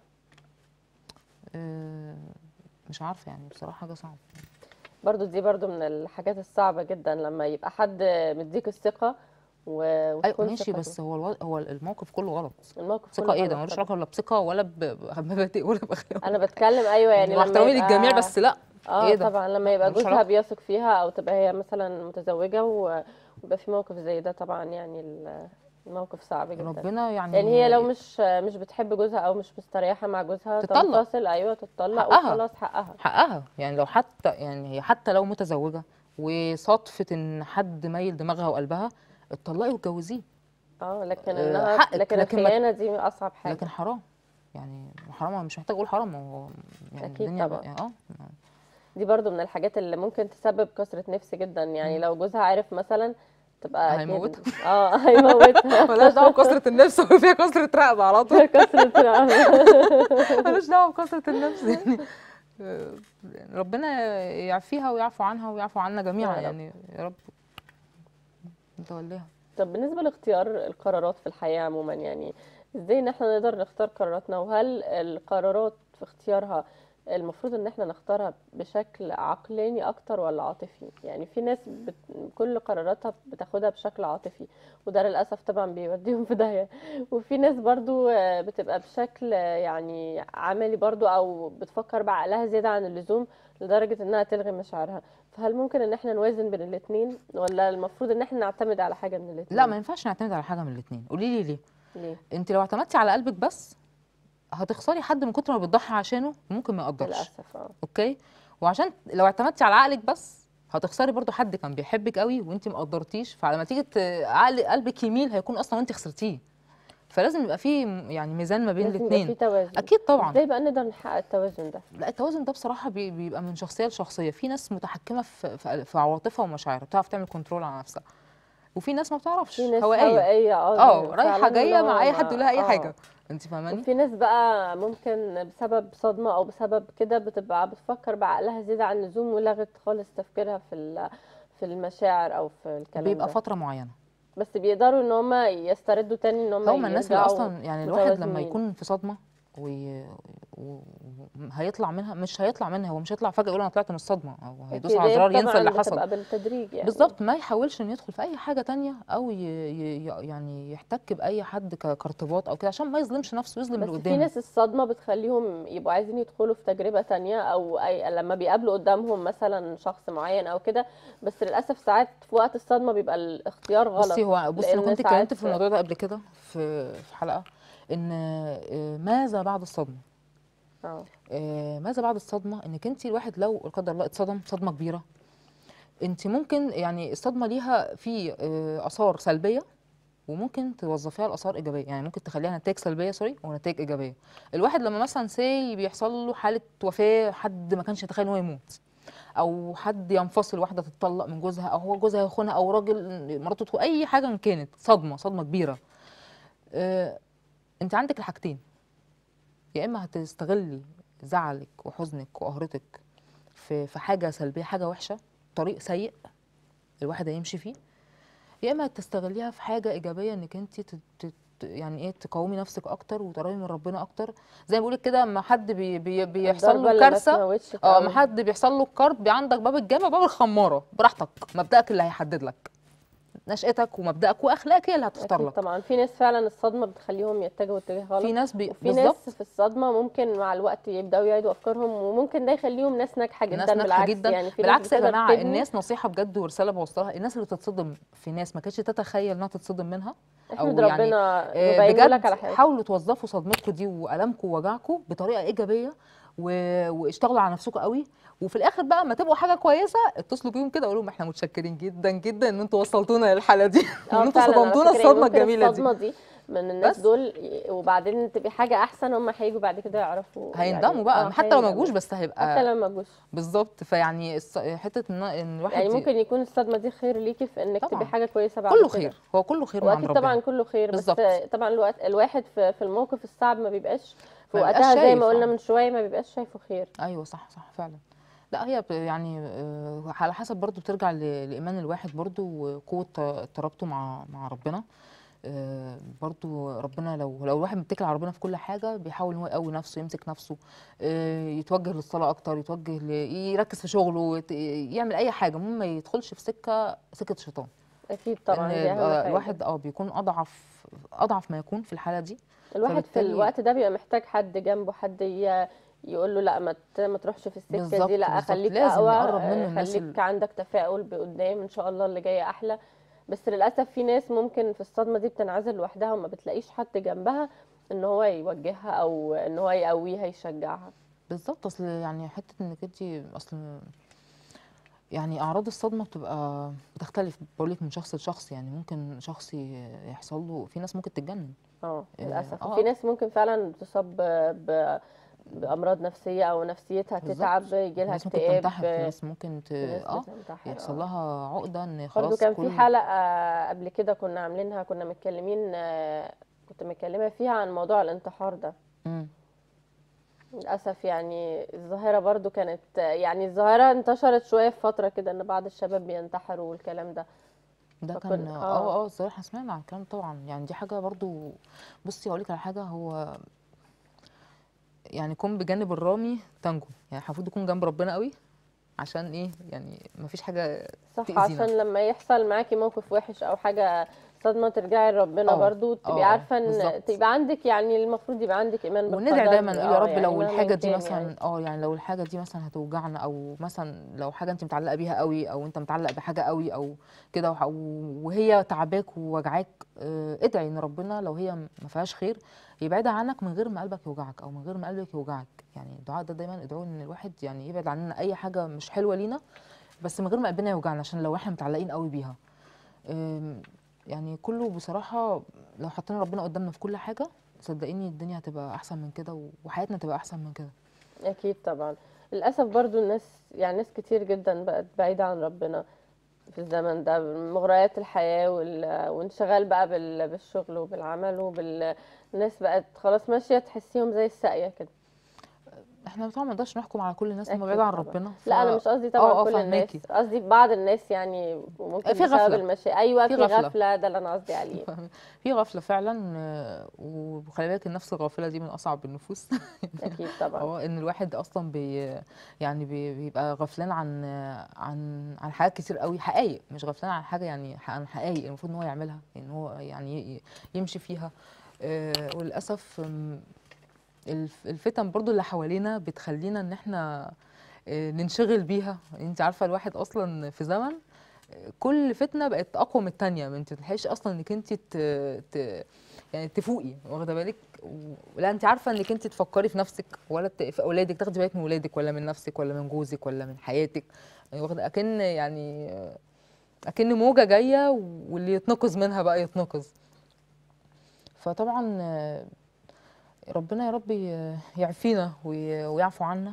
أه مش عارفه يعني بصراحه حاجه صعبه برضو دي برضو من الحاجات الصعبة جدا لما يبقى حد مديك الثقة و... ايوه وتكون ماشي ثقته. بس هو الو... هو الموقف كله غلط الموقف ثقه كله ايه ده غلط ملوش طبعا. علاقه ولا بثقه ولا ب- بمبادئ ولا بأخلاق انا بتكلم ايوه يعني مع لما احترامي يبقى- للجميع بس لا اه ايه ده طبعا لما يبقى ملوش جوزها علاقة. بيثق فيها او تبقى هي مثلا متزوجة و- ويبقى في موقف زي ده طبعا يعني ال- الموقف صعب جدا ربنا يعني يعني هي لو مش مش بتحب جوزها او مش مستريحة مع جوزها تطلق. تنفصل ايوه تتطلق حقها. وخلاص حقها حقها يعني لو حتى يعني هي حتى لو متزوجه وصدفه ان حد مايل دماغها وقلبها اتطلقي واتجوزيه اه لكن آه، انها حقك، لكن لكن ما- الخيانة دي اصعب حاجة لكن حرام يعني حرام أنا مش محتاج اقول حرام هو يعني أكيد الدنيا طبعا. بقى- يعني اه دي برضو من الحاجات اللي ممكن تسبب كسرة نفس جدا يعني لو جوزها عارف مثلا تبقى أكيد- هيموتها. اه هيموتها ملهاش دعوه بكثره النفس هو فيها كثره رقبه على طول كسرة رقبة. ملوش دعوه بكثره النفس يعني آه، ربنا يعفيها ويعفو عنها ويعفو عنا جميعا يا رب. يعني يا رب نتولاها طب بالنسبة لاختيار القرارات في الحياة عموما يعني ازاي ان احنا نقدر نختار قراراتنا وهل القرارات في اختيارها المفروض ان احنا نختارها بشكل عقلاني اكتر ولا عاطفي يعني في ناس بت... كل قراراتها بتاخدها بشكل عاطفي وده للاسف طبعا بيوديهم في داهية وفي ناس برضو آه، بتبقى بشكل آه، يعني عملي برضو او بتفكر بعقلها زيادة عن اللزوم لدرجة انها تلغي مشاعرها فهل ممكن ان احنا نوازن بين الاتنين ولا المفروض ان احنا نعتمد على حاجة من الاتنين لا ما ينفعش نعتمد على حاجه من الاثنين قولي لي ليه ليه انت لو اعتمدتي على قلبك بس هتخسري حد من كتر ما بتضحي عشانه ممكن ما يقدرش للاسف اه اوكي وعشان لو اعتمدتي على عقلك بس هتخسري برضو حد كان بيحبك قوي وانت ما قدرتيش فلما تيجي ت- عقل قلبك يميل هيكون اصلا انت خسرتيه فلازم يبقى في م- يعني ميزان ما بين لازم يبقى في الاثنين توازن اكيد طبعا ازاي بقى نقدر نحقق التوازن ده لا التوازن ده بصراحه بي- بيبقى من شخصيه لشخصيه في ناس متحكمه في في, في عواطفها ومشاعرها بتعرف تعمل كنترول على نفسها وفي ناس ما بتعرفش في ناس هوائيه هوائية اه اه فعلاً رايحه اللي جايه هو مع اي ما- حد يقول لها اي آه. حاجه انت فاهماني وفي ناس بقى ممكن بسبب صدمة او بسبب كده بتبقى بتفكر بعقلها زيادة عن اللزوم ولغت خالص تفكيرها في ال- في المشاعر او في الكلام بيبقى ده فتره معينه بس بيقدروا ان هم يستردوا تاني ان هم هما الناس اللي يرجعوا اصلا يعني الواحد لما متوازنين. يكون في صدمه وهيطلع منها مش هيطلع منها هو مش هيطلع فجاه يقول انا طلعت من الصدمه او هيدوس على ابتدائي زرار ينسى طبعاً اللي حصل بتبقى بالتدريج يعني بالظبط ما يحاولش انه يدخل في اي حاجه تانية او ي... ي... يعني يحتك باي حد ك- كارتباط او كده عشان ما يظلمش نفسه ويظلم اللي بس في قدامه ناس الصدمة بتخليهم يبقوا عايزين يدخلوا في تجربة تانية أو أي لما بيقابلوا قدامهم مثلا شخص معين أو كده بس للأسف ساعات في وقت الصدمة بيبقى الاختيار غلط بصي هو بصي انا لأن كنت ساعات اتكلمت في الموضوع ده قبل كده في في حلقه ان آه، ماذا بعد الصدمه اه آه، ماذا بعد الصدمه انك انت الواحد لو لا قدر الله اتصدم صدمه كبيره انت ممكن يعني الصدمه ليها في آه، اثار سلبيه وممكن توظفيها لاثار ايجابيه يعني ممكن تخليها نتائج سلبيه سوري ونتائج ايجابيه الواحد لما مثلا سي بيحصل له حاله وفاه حد ما كانش يتخيل ان هو يموت او حد ينفصل واحده تتطلق من جوزها او هو جوزها يخونها او راجل مراته تخون- اي حاجه إن كانت صدمه صدمه كبيره آه، انت عندك الحاجتين يا اما هتستغلي زعلك وحزنك وقهرتك في في حاجه سلبيه حاجه وحشه طريق سيء الواحد هيمشي فيه يا اما تستغليها في حاجه ايجابيه انك انت تت تت- يعني ايه تقومي نفسك اكتر وتقربي من ربنا اكتر زي ما بقولك كده اما حد بي بي بيحصل الضربة له اللي ما كارثه تموتش اه فعلاً. ما حد بيحصل له الكارت بي عندك باب الجامع باب الخماره براحتك مبدأك اللي هيحدد لك نشأتك ومبدأك واخلاقك هي اللي هتختار أكيد لك طبعا في ناس فعلا الصدمه بتخليهم يتجهوا اتجاه غلط في ناس بي... وفي ناس في الصدمه ممكن مع الوقت يبداوا يعيدوا افكارهم وممكن ده يخليهم ناس ناجحه جدا ناس ناجحه بالعكس جدا يعني في بالعكس ناس يا بتقدر جماعه تبني. الناس نصيحه بجد ورساله بوصلها الناس اللي تتصدم في ناس ما كانتش تتخيل انها تتصدم منها احمد أو يعني ربنا آه، يبين لك بجد على حاجه حاولوا توظفوا صدمتكم دي والامكم ووجعكم بطريقه ايجابيه و... واشتغلوا على نفسكم قوي وفي الاخر بقى ما تبقوا حاجه كويسه اتصلوا بيهم كده وقولوا لهم احنا متشكرين جدا جدا ان انتوا وصلتونا للحاله دي اه وان انتوا فعلا على صدمتونا فكرة الصدمه ممكن الجميله دي الصدمه دي من الناس بس. دول ي- وبعدين تبقى حاجه احسن هم هيجوا بعد كده يعرفوا هيندموا يعني بقى اه حتى لو ما هيندموا. جوش بس حتى هيبقى لو ما جوش بالظبط فيعني الص- حته ان ان الواحد يعني ي- ممكن يكون الصدمه دي خير ليكي في انك طبعاً. تبقي حاجه كويسه بعد كله كده. خير هو كله خير من عند واكيد طبعا ربنا كله خير بالظبط. بس طبعا الوقت الواحد في في الموقف الصعب ما بيبقاش في ما بيبقاش وقتها زي شايف، ما قلنا اه. من شويه ما بيبقاش شايفه خير ايوه صح صح فعلا لا هي ب- يعني آه، على حسب برضو بترجع ل- لايمان الواحد برضو وقوه ت- ترابطه مع مع ربنا آه، برضو ربنا لو لو الواحد متكل على ربنا في كل حاجه بيحاول ان هو يقوي نفسه يمسك نفسه آه، يتوجه للصلاه اكتر يتوجه ل... يركز في شغله يت- يعمل اي حاجه المهم ما يدخلش في سكه سكه الشيطان اكيد طبعا لأن دي اهم بقى حاجه الواحد اه بيكون اضعف اضعف ما يكون في الحاله دي الواحد في فبالتالي- الوقت ده بيبقى محتاج حد جنبه حد ي- يقول له لا ما ت- ما تروحش في السكه بالظبط، دي لا بالظبط. خليك لازم اقوى نقرب منه آه، الناس خليك ال- عندك تفاؤل بقدام ان شاء الله اللي جاي احلى بس للاسف في ناس ممكن في الصدمه دي بتنعزل لوحدها وما بتلاقيش حد جنبها ان هو يوجهها او ان هو يقويها يشجعها بالظبط اصل يعني حته انك انت اصل يعني اعراض الصدمه بتبقى بتختلف بقول لك من شخص لشخص يعني ممكن شخص ي- يحصل له في ناس ممكن تتجنن اه آه، للاسف آه. وفي ناس ممكن فعلا تصاب ب- ب- بامراض نفسيه او نفسيتها بالظبط. تتعب يجي في لها ناس ممكن اكتئاب تنتحر في ناس ممكن ت... في ناس اه بتنتحر، يحصل آه. لها عقده ان برضو خلاص كان كل في حلقة قبل كده كنا عاملينها كنا متكلمين آه، كنت متكلمة فيها عن موضوع الانتحار ده مم. للأسف يعني الظاهرة برضو كانت يعني الظاهرة انتشرت شوية في فترة كده ان بعض الشباب بينتحروا والكلام ده ده فكن- كان آه. اه اه الصراحه سمعنا عن الكلام طبعا يعني دي حاجه برضو بصي اقول لك على حاجه هو يعني كن بجانب الرامي تنجو يعني المفروض يكون جنب ربنا قوي عشان ايه يعني مفيش حاجه صح تأذينا. عشان لما يحصل معاكي موقف وحش او حاجة صدمة ترجعي لربنا آه، برضو آه، تبقي عارفة ان بالظبط. تبقى عندك يعني المفروض يبقى عندك ايمان بالقدر وندعي دايما نقول يا آه، رب يعني لو مهما الحاجه دي كان مثلا يعني. اه يعني لو الحاجه دي مثلا هتوجعنا او مثلا لو حاجه انت متعلقه بيها قوي او انت متعلق بحاجه قوي او كده وح- وهي تعباك ووجعاك آه، ادعي ان ربنا لو هي ما فيهاش خير يبعدها عنك من غير ما قلبك يوجعك او من غير ما قلبك يوجعك يعني الدعاء ده دايما ادعوه ان الواحد يعني يبعد عننا اي حاجه مش حلوه لينا بس من غير ما قلبنا يوجعنا عشان لو احنا متعلقين قوي بيها آم، يعني كله بصراحه لو حطينا ربنا قدامنا في كل حاجه صدقيني الدنيا هتبقى احسن من كده وحياتنا تبقى احسن من كده اكيد طبعا للاسف برضو الناس يعني ناس كتير جدا بقت بعيده عن ربنا في الزمن ده مغريات الحياه وال... وانشغال بقى بال... بالشغل وبالعمل وبال الناس بقت خلاص ماشيه تحسيهم زي الساقيه كده احنا طبعا ما نقدرش نحكم على كل الناس هم أكيد بعيد عن طبعا. ربنا ف... لا انا مش قصدي طبعا آه، آه، كل فهماكي. الناس قصدي بعض الناس يعني ممكن في بسبب غفلة. المشي ايوه في في غفلة. غفله ده اللي انا قصدي عليه في غفله فعلا آه، وخلي بالك النفس الغافله دي من اصعب النفوس اكيد طبعا اه ان الواحد اصلا بي يعني بي بيبقى غفلان عن عن عن حاجات كتير قوي حقائق مش غفلان عن حاجه يعني ح- عن حقائق المفروض ان هو يعملها ان هو يعني ي- يمشي فيها آه، وللاسف آم، الف- الفتن برضو اللي حوالينا بتخلينا ان احنا آه، ننشغل بيها انت عارفه الواحد اصلا في زمن كل فتنه بقت اقوى من الثانيه ما انت ما تلحقيش اصلا انك انت ت... ت... يعني تفوقي واخده بالك و... لا انت عارفه انك انت تفكري في نفسك ولا ت... في اولادك تاخدي بالك من اولادك ولا من نفسك ولا من جوزك ولا من حياتك يعني واخده اكن يعني اكن موجه جايه واللي يتنقذ منها بقى يتنقذ فطبعا آه، ربنا يا رب ي- يعفينا وي- ويعفو عنا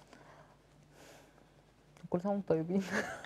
كل سنه وانتم طيبين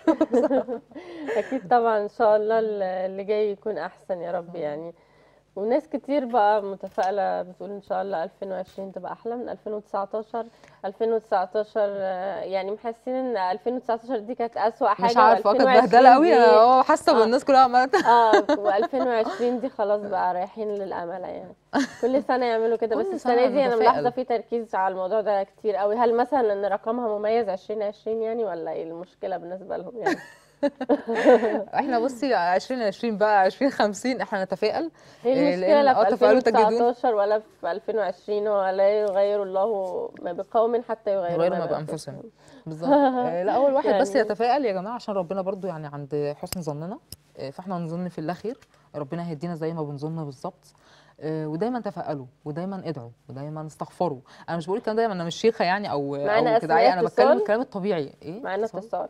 اكيد طبعا ان شاء الله اللي جاي يكون احسن يا رب يعني وناس كتير بقى متفائلة بتقول ان شاء الله 2020 تبقى احلى من 2019 2019 آه، يعني محسين ان 2019 دي كانت اسوأ حاجة مش عارفه كانت و2020 بهدله قوي دي- انا اه حاسه آه. بالناس كلها عماله اه و2020 دي خلاص بقى رايحين للامل يعني كل سنه يعملوا كده بس كل السنه سنة دي انا نتفائل. ملاحظه في تركيز على الموضوع ده كتير قوي هل مثلا ان رقمها مميز 2020 يعني ولا ايه المشكله بالنسبه لهم يعني احنا بصي 2020 بقى 2050 احنا نتفائل هي إيه، المشكله لأن لا في آه تفاؤلوا تجدون. 2019 ولا في 2020 ولا يغير الله ما بقوم حتى يغيروا يغيروا ما بانفسهم بالظبط آه، لا اول واحد بس يعني- يتفائل يا جماعه عشان ربنا برضو يعني عند حسن ظننا آه، فاحنا نظن في الله خير ربنا هيدينا زي ما بنظن بالظبط آه، ودايما تفائلوا ودايما ادعوا ودايما استغفروا انا مش بقول الكلام دايما انا مش شيخه يعني او معانا او كده أسماء انا بتكلم اتصال؟ الكلام الطبيعي ايه معانا اتصال؟ اتصال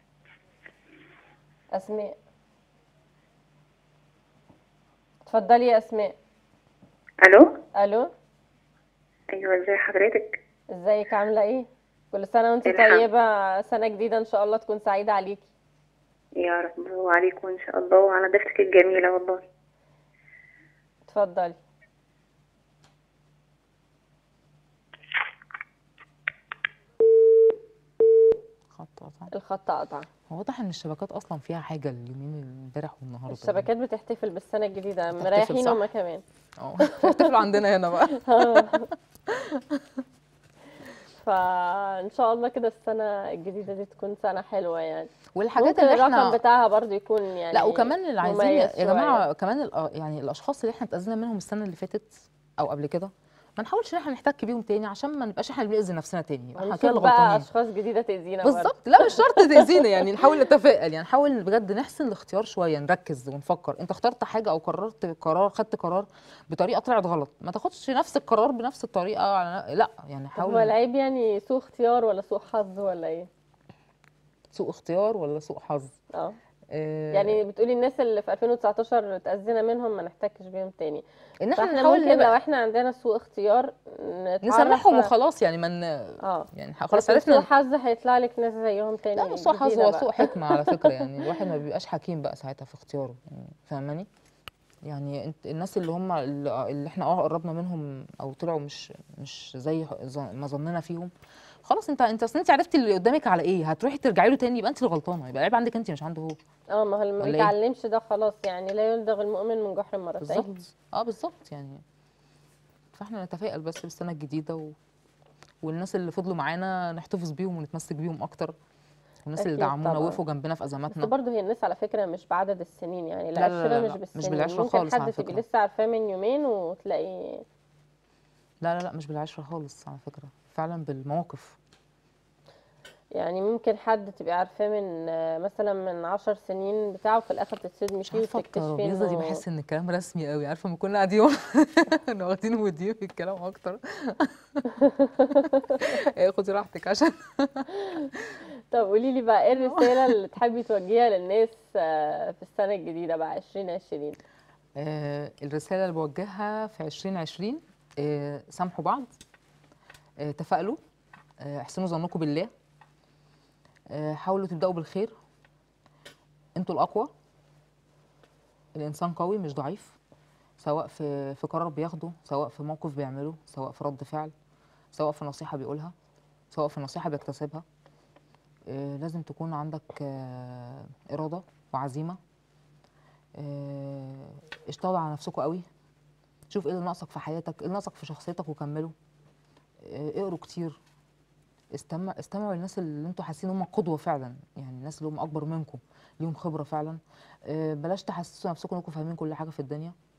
اسماء اتفضلي يا اسماء الو الو ايوه ازي حضرتك ازيك عامله ايه كل سنه وانت الحمد. طيبه سنه جديده ان شاء الله تكون سعيده عليكي يا رب وعليكم ان شاء الله وعلى ضيفتك الجميله والله اتفضلي خط قطع الخط قطع هو واضح ان الشبكات اصلا فيها حاجه اليومين امبارح والنهارده الشبكات بتحتفل بالسنه الجديده بتحتفل، مريحين صح؟ هما كمان اه احتفلوا عندنا هنا بقى فان شاء الله كده السنه الجديده دي تكون سنه حلوه يعني والحاجات ممكن اللي الرقم احنا بتاعها برضو يكون يعني لا وكمان اللي عايزين مميز يا جماعه شوية. كمان الأ- يعني الاشخاص اللي احنا اتاذينا منهم السنه اللي فاتت او قبل كده ما نحاولش ان احنا نحتك بيهم تاني عشان ما نبقاش احنا اللي بنأذي نفسنا تاني يبقى احنا كده ونشوف اللي بقى غلطانين اشخاص جديده تاذينا برضو. بالظبط لا مش شرط تأذينا يعني نحاول نتفائل يعني نحاول بجد نحسن الاختيار شويه نركز ونفكر انت اخترت حاجه او قررت قرار خدت قرار بطريقه طلعت غلط ما تاخدش نفس القرار بنفس الطريقه على لا يعني هو حاول العيب يعني سوء اختيار ولا سوء حظ ولا ايه سوء اختيار ولا سوء حظ اه آه، يعني بتقولي الناس اللي في 2019 اتأذينا منهم ما نحتكش بيهم تاني ان احنا فاحنا نحاول ممكن لو نبقى احنا عندنا سوء اختيار نتعرف نسامحهم وخلاص يعني من اه يعني خلاص لكن سوء عرفنا حظ هيطلع لك ناس زيهم تاني لا مش سوء حظ جديدة هو بقى. سوء حكمة على فكرة يعني الواحد ما بيبقاش حكيم بقى ساعتها في اختياره يعني فاهماني يعني انت الناس اللي هم اللي اللي احنا اه قربنا منهم او طلعوا مش مش زي ظ- ما ظننا فيهم خلاص انت انت اصل انت عرفتي اللي قدامك على ايه هتروحي ترجعي له تاني يبقى انت اللي غلطانه يبقى العيب عندك انت مش عنده هو اه ما هو اللي ما ولا إيه؟ بيتعلمش ده خلاص يعني لا يلدغ المؤمن من جحر مرتين بالظبط اه بالظبط يعني فاحنا نتفائل بس بالسنه الجديده و... والناس اللي فضلوا معانا نحتفظ بيهم ونتمسك بيهم اكتر والناس اللي أكيد دعمونا طبعاً. وقفوا جنبنا في بس ازماتنا برضه هي الناس على فكرة مش بعدد السنين يعني لا لا العشرة لا مش لا، مش بالسنين بالعشرة ممكن خالص على حد تبقي فكرة. لسه عارفاه من يومين وتلاقي لا لا لا مش بالعشرة خالص على فكرة فعلا بالمواقف يعني ممكن حد تبقي عارفاه من آه، مثلا من عشر سنين بتاعه في الآخر تتصدمي مش فيه عارفة وتكتشفي الترابيزة دي انه بحس ان الكلام رسمي قوي عارفة لما كنا قاعدين واخدين ومدين في الكلام اكتر إيه، خدي راحتك عشان طب قولي لي بقى ايه الرسالة اللي تحبي توجهيها للناس آه، في السنة الجديدة بقى 2020 آه، الرسالة اللي بوجهها في 2020 آه، سامحوا بعض آه، تفائلوا آه، احسنوا ظنكم بالله آه، حاولوا تبدأوا بالخير انتوا الأقوى الإنسان قوي مش ضعيف سواء في في قرار بياخده سواء في موقف بيعمله سواء في رد فعل سواء في نصيحة بيقولها سواء في نصيحة بيكتسبها آه، لازم تكون عندك آه، إرادة وعزيمة آه، اشتغلوا على نفسكم قوي شوف ايه اللي ناقصك في حياتك ايه اللي ناقصك في شخصيتك وكملوا آه، اقروا كتير استمع استمعوا للناس اللي انتوا حاسين هم قدوه فعلا يعني الناس اللي هم اكبر منكم ليهم خبره فعلا آه، بلاش تحسسوا نفسكم انكم فاهمين كل حاجه في الدنيا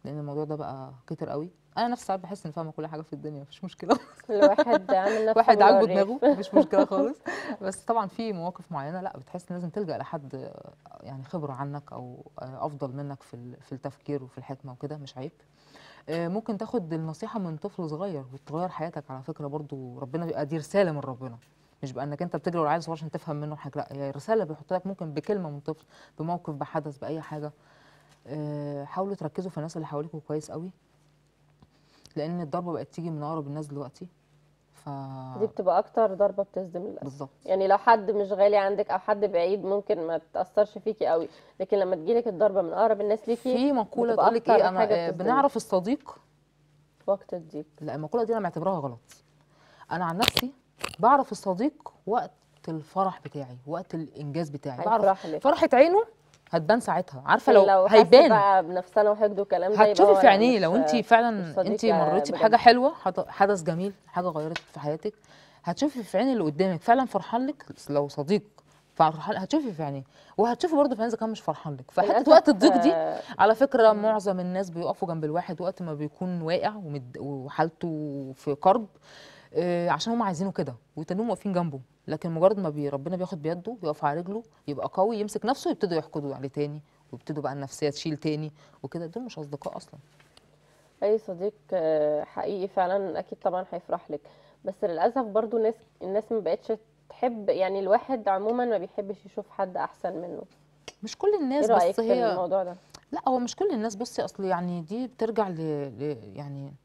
لان الموضوع ده بقى كتر قوي انا نفسي ساعات بحس اني فاهمه كل حاجه في الدنيا مفيش مشكله كل واحد عامل نفسه واحد عاجبه مدرس. دماغه مفيش مشكله خالص بس طبعا في مواقف معينه لا بتحس إن لازم تلجا لحد آه، يعني خبره عنك او آه، افضل منك في ال- في التفكير وفي الحكمه وكده مش عيب آه، ممكن تاخد النصيحه من طفل صغير وتغير حياتك على فكره برضو ربنا بيبقى دي رساله من ربنا مش بانك انت بتجري ورا عيل صغير عشان تفهم منه حاجه لا هي رساله بيحط لك ممكن بكلمه من طفل بموقف بحدث باي حاجه آه، حاولوا تركزوا في الناس اللي حواليكوا كويس قوي لان الضربه بقت تيجي من اقرب الناس دلوقتي ف دي بتبقى اكتر ضربه بتصدم للاسف بالظبط يعني لو حد مش غالي عندك او حد بعيد ممكن ما تاثرش فيكي قوي لكن لما تجيلك الضربه من اقرب الناس ليكي في مقوله بتبقى تقول لك أكتر ايه انا حاجة آه، بتصدمك. بنعرف الصديق وقت الضيق لا المقوله دي انا معتبراها غلط انا عن نفسي بعرف الصديق وقت الفرح بتاعي وقت الانجاز بتاعي بعرف هيفرح لك فرحه عينه هتبان ساعتها عارفه لو, لو حس هيبان بقى بنفسنا وحقد والكلام ده يبقى هتشوفي هو في لا عينيه مش- لو انت مش فعلا صديق انت آه، مريتي بجد. بحاجه حلوه حد- حدث جميل حاجه غيرت في حياتك هتشوفي في عين اللي قدامك فعلا فرحان لك لو صديق فرحان هتشوفي في عينيه وهتشوفي برضه في عين اذا كان مش فرحان لك فحته للأسف، وقت الضيق دي آه، على فكرة معظم الناس بيقفوا جنب الواحد وقت ما بيكون واقع ومد... وحالته في كرب آه، عشان هم عايزينه كده ويتنهم واقفين جنبه لكن مجرد ما بي... ربنا بياخد بيده يقف على رجله يبقى قوي يمسك نفسه يبتدوا يحقدوا عليه تاني ويبتدوا بقى النفسية تشيل تاني وكده دول مش أصدقاء أصلا اي صديق آه، حقيقي فعلا اكيد طبعا هيفرح لك بس للاسف برضو ناس الناس ما بقتش تحب يعني الواحد عموما ما بيحبش يشوف حد احسن منه مش كل ايه الناس رايك بس في هي الموضوع ده لا هو مش كل الناس بصي اصل يعني دي بترجع ل... ل... يعني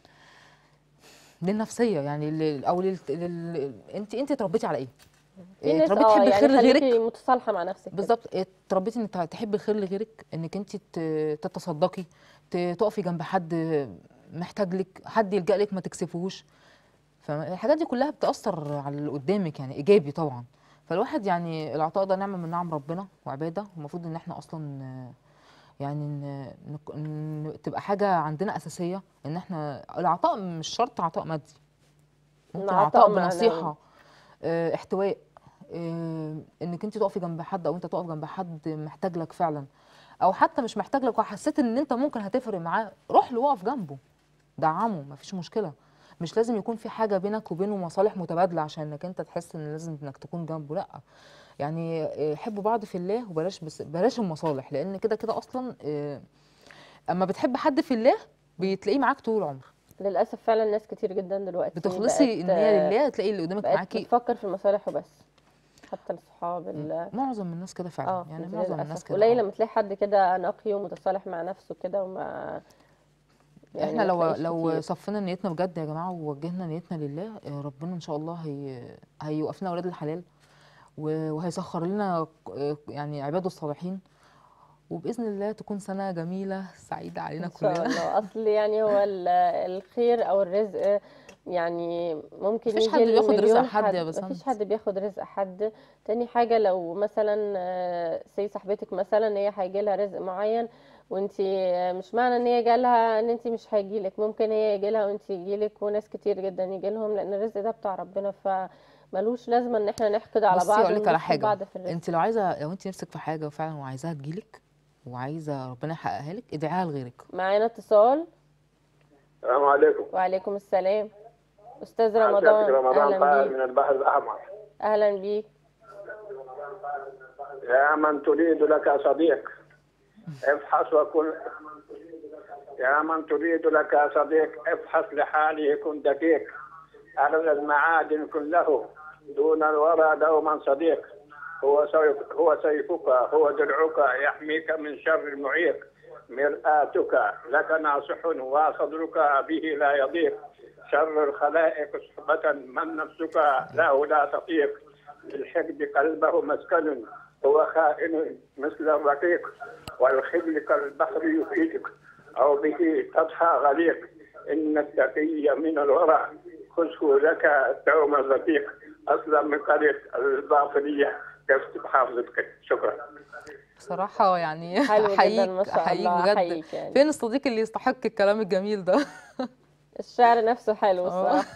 للنفسيه يعني لل... او لل... لل... انت انت اتربيتي على ايه؟ في إيه، ناس اتربيتي اه تحبي يعني الخير لغيرك خليكي متصالحه مع نفسك كده. بالظبط اتربيتي انك تحبي الخير لغيرك انك انت ت- تتصدقي ت- تقفي جنب حد محتاج لك حد يلجأ لك ما تكسفوش فالحاجات دي كلها بتأثر على اللي قدامك يعني ايجابي طبعا فالواحد يعني العطاء ده نعمه من نعم ربنا وعباده والمفروض ان احنا اصلا آه، يعني ن- نك- ن- تبقى حاجه عندنا اساسيه ان احنا العطاء مش شرط عطاء مادي ممكن عطاء عطاء معنوي. بنصيحه آه، احتواء آه، انك انت تقفي جنب حد او انت تقف جنب حد محتاج لك فعلا او حتى مش محتاج لك وحسيت ان انت ممكن هتفرق معاه روح له وقف جنبه دعمه مفيش مشكله مش لازم يكون في حاجه بينك وبينه مصالح متبادله عشان انك انت تحس ان لازم انك تكون جنبه لا يعني آه، حبوا بعض في الله وبلاش بس بلاش المصالح لان كده كده اصلا آه، اما بتحب حد في الله بتلاقيه معاك طول العمر للاسف فعلا ناس كتير جدا دلوقتي بتخلصي بقت- ان هي لله تلاقي اللي قدامك بقت معاكي بتفكر في المصالح وبس حتى الصحاب ال- معظم الناس كده فعلا اه يعني دي معظم الناس للاسف كده قليل آه. لما تلاقي حد كده نقي ومتصالح مع نفسه كده وما يعني احنا ما لو تلاقيش لو كتير. صفينا نيتنا بجد يا جماعه ووجهنا نيتنا لله آه، ربنا ان شاء الله هي هيوقف لنا اولاد الحلال و- وهيسخر لنا آه، يعني عباده الصالحين وباذن الله تكون سنه جميله سعيده علينا ان شاء كلنا الله اصل يعني هو ال- الخير او الرزق يعني ممكن مفيش يجي حد بياخد رزق لمليون حد يا مفيش بسنت. حد بياخد رزق حد تاني حاجة لو مثلا آه، سي صاحبتك مثلا هي هيجي لها رزق معين وانتي آه، مش معنى ان هي جالها ان انتي مش هيجيلك ممكن هي يجيلها وانتي يجيلك وناس كتير جدا يجيلهم لان الرزق ده بتاع ربنا فملوش لازمة ان احنا نحقد على بصي بعض اقول لك على وندخل حاجه بعض في الرزق انت لو عايزه لو انت نفسك في حاجه وفعلا وعايزاها تجيلك وعايزه ربنا يحققها لك ادعيها لغيرك معانا اتصال السلام عليكم وعليكم السلام استاذ معك رمضان رمضان اهلا طاهر بيك من البحر الأحمر اهلا بيك يا من تريد لك صديق افحص وكن يا من تريد لك صديق افحص لحاله كن دقيق أغلى المعادن كله دون الورى دوما صديق هو سيف هو سيفك هو درعك يحميك من شر المعيق مرآتك لك ناصح وصدرك به لا يضيق شر الخلائق صحبة من نفسك له لا تطيق للحقد قلبه مسكن هو خائن مثل الرقيق والخل كالبحر يفيدك أو به تضحى غليق إن التقي من الورى خذه لك دوما رفيق أصلا من قرية الباطنية كيف بحافظتك شكرا بصراحه يعني حلو جدا احييك ما شاء احييك الله بجد احييك يعني فين الصديق اللي يستحق الكلام الجميل ده الشعر نفسه حلو اه. الصراحة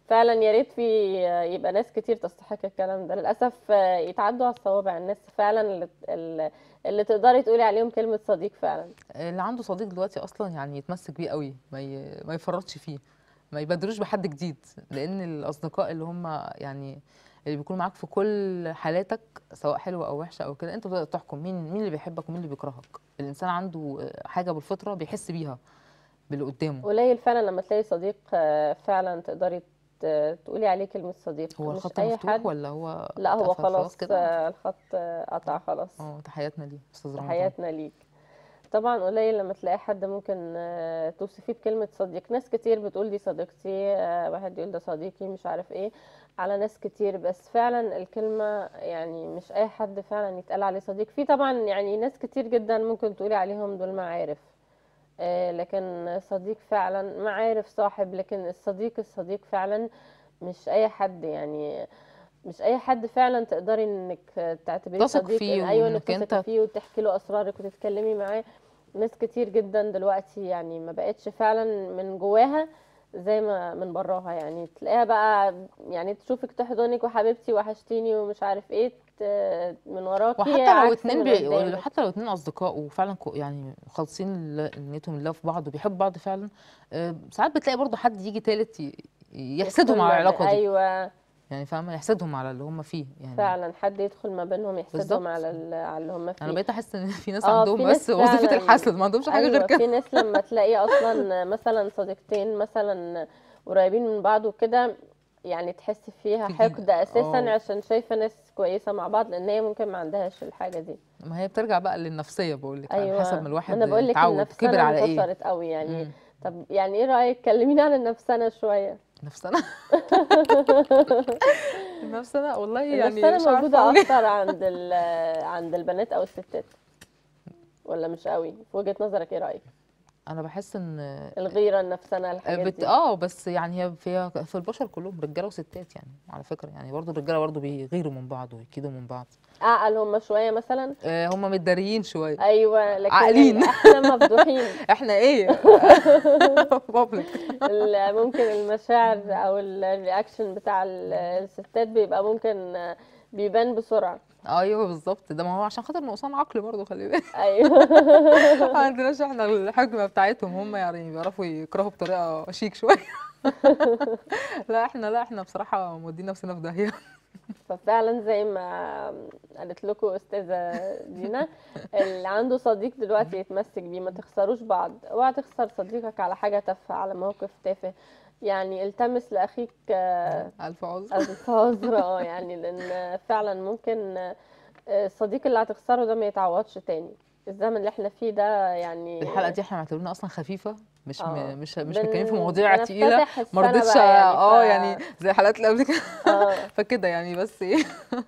فعلا يا ريت في يبقى ناس كتير تستحق الكلام ده للاسف آه، يتعدوا على الصوابع الناس فعلا اللي, اللي- اللي تقدري تقولي عليهم كلمه صديق فعلا اللي عنده صديق دلوقتي اصلا يعني يتمسك بيه قوي ما ي... ما يفرطش فيه ما يبادروش بحد جديد لان الاصدقاء اللي هم يعني اللي بيكونوا معاك في كل حالاتك سواء حلوه او وحشه او كده انت بتقدر تحكم مين مين اللي بيحبك ومين اللي بيكرهك الانسان عنده حاجه بالفطره بيحس بيها باللي قدامه قليل فعلا لما تلاقي صديق آه، فعلا تقدري ت- تقولي عليه كلمه صديق هو مش الخط اي مفتوح حد ولا هو لا هو اتقفل خلاص كده آه، الخط آه، قطع خلاص اه تحياتنا ليه استاذ رمضان تحياتنا ليك طبعا قليل لما تلاقي حد ممكن آه، توصفيه بكلمة صديق ناس كتير بتقول دي صديقتي آه، واحد يقول ده صديقي مش عارف ايه على ناس كتير بس فعلا الكلمة يعني مش اي حد فعلا يتقال عليه صديق في طبعا يعني ناس كتير جدا ممكن تقولي عليهم دول معارف آه، لكن صديق فعلا معارف صاحب لكن الصديق الصديق فعلا مش اي حد يعني مش اي حد فعلا تقدري انك تعتبريه تثق صديق فيه إن ايوه انك وإنك تثقي أنت- فيه وتحكي له اسرارك وتتكلمي معاه ناس كتير جدا دلوقتي يعني ما بقتش فعلا من جواها زي ما من براها يعني تلاقيها بقى يعني تشوفك تحضنك وحبيبتي وحشتيني ومش عارف ايه ت- من وراكي وحتى لو عكس اتنين من بي... قدامك. حتى لو اتنين اصدقاء وفعلا كو- يعني خالصين ل- نيتهم الله في بعض وبيحبوا بعض فعلا آه، ساعات بتلاقي برضو حد يجي تالت ي- يحسدهم على يدخل ما- العلاقه دي ايوه يعني فاهمه يحسدهم على اللي هم فيه يعني فعلا حد يدخل ما بينهم يحسدهم بالظبط. على ال- على اللي هم فيه انا بقيت احس ان في ناس آه، عندهم في ناس بس وظيفه فعلاً- الحسد ما عندهمش حاجه غير ايوه كده في ناس لما تلاقي اصلا مثلا صديقتين مثلا قريبين من بعض وكده يعني تحس فيها تجيب- حقد اساسا آه. عشان شايفه ناس كويسه مع بعض لان هي ممكن ما عندهاش الحاجه دي ما هي بترجع بقى للنفسيه بقول لك ايوه على حسب ما الواحد انا بقول لك اتعود النفسنه كبر على ايه انتشرت قوي يعني مم. طب يعني ايه رايك كلميني عن النفسنه شويه نفسنا نفسنا والله يعني النفسنه مش عارفة موجوده أقول إيه. اكتر عند ال- عند البنات او الستات ولا مش قوي في وجهه نظرك ايه رايك انا بحس ان الغيره النفسنه الحاجات بت... دي اه بس يعني هي في في البشر كلهم رجاله وستات يعني على فكره يعني برضو الرجاله برضو بيغيروا من بعض ويكيدوا من بعض اعقل هم شويه مثلا آه هم متداريين شويه ايوه لكن عاقلين. احنا مفضوحين احنا ايه بابليك ال- ممكن المشاعر او ال- الرياكشن بتاع ال- الستات بيبقى ممكن بيبان بسرعه ايوه بالظبط ده ما هو عشان خاطر نقصان عقل برضو خلي بالك ايوه ما عندناش احنا الحكمه بتاعتهم هم يعني بيعرفوا يكرهوا بطريقه شيك شويه لا احنا لا احنا بصراحه مودين نفسنا في داهيه ففعلا زي ما قالت لكم استاذه دينا اللي عنده صديق دلوقتي يتمسك بيه ما تخسروش بعض اوعى تخسر صديقك على حاجه تافهه على موقف تافه يعني التمس لاخيك آه، الف عذر ألف عذر اه يعني لان فعلا ممكن آه، الصديق اللي هتخسره ده ما يتعوضش تاني الزمن اللي احنا فيه ده يعني الحلقه دي احنا معتبرينها اصلا خفيفه مش آه. م... مش مش بن- بنتكلم في مواضيع تقيله بنفتتح ما السنة رضيتش بقى اه ف- يعني زي الحلقات اللي قبل كده اه فكده يعني بس ايه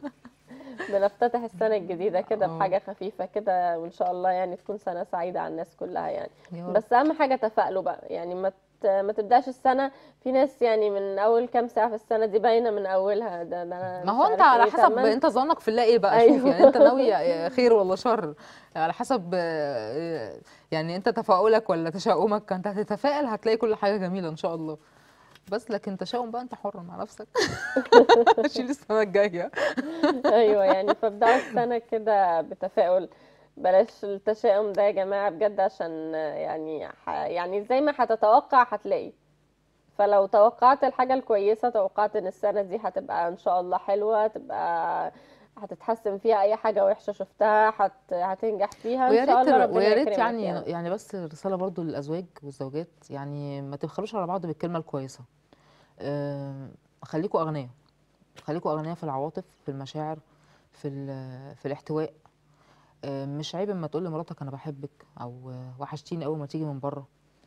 بنفتتح السنة الجديدة كده آه. بحاجة خفيفة كده وإن شاء الله يعني تكون سنة سعيدة على الناس كلها يعني يا رب. بس أهم حاجة تفائلوا بقى يعني ما ت- ما تبداش السنة في ناس يعني من أول كام ساعة في السنة دي باينة من أولها ده, ده أنا ما مش هو انت عارف على إيه. حسب طب ما انت ظنك في الله ايه بقى أيوه. شوف يعني انت ناوي خير ولا شر على حسب آه، يعني انت تفاؤلك ولا تشاؤمك انت هتتفائل هتلاقي كل حاجه جميله ان شاء الله بس لكن تشاؤم بقى انت حر مع نفسك شيل السنه الجايه ايوه يعني فابداوا السنه كده بتفاؤل بلاش التشاؤم ده يا جماعه بجد عشان يعني ح... يعني زي ما هتتوقع هتلاقي فلو توقعت الحاجه الكويسه توقعت ان السنه دي هتبقى ان شاء الله حلوه تبقى هتتحسن فيها اي حاجه وحشه شفتها هت... هتنجح فيها ويا ان شاء ريت الله ربنا ويا ريت يكرمك يعني يعني. يعني بس رساله برضو للازواج والزوجات يعني ما تبخلوش على بعض بالكلمه الكويسه آه، خليكوا اغنياء خليكوا اغنياء في العواطف في المشاعر في ال- في الاحتواء آه، مش عيب اما تقول لمراتك انا بحبك او آه، وحشتيني اول ما تيجي من بره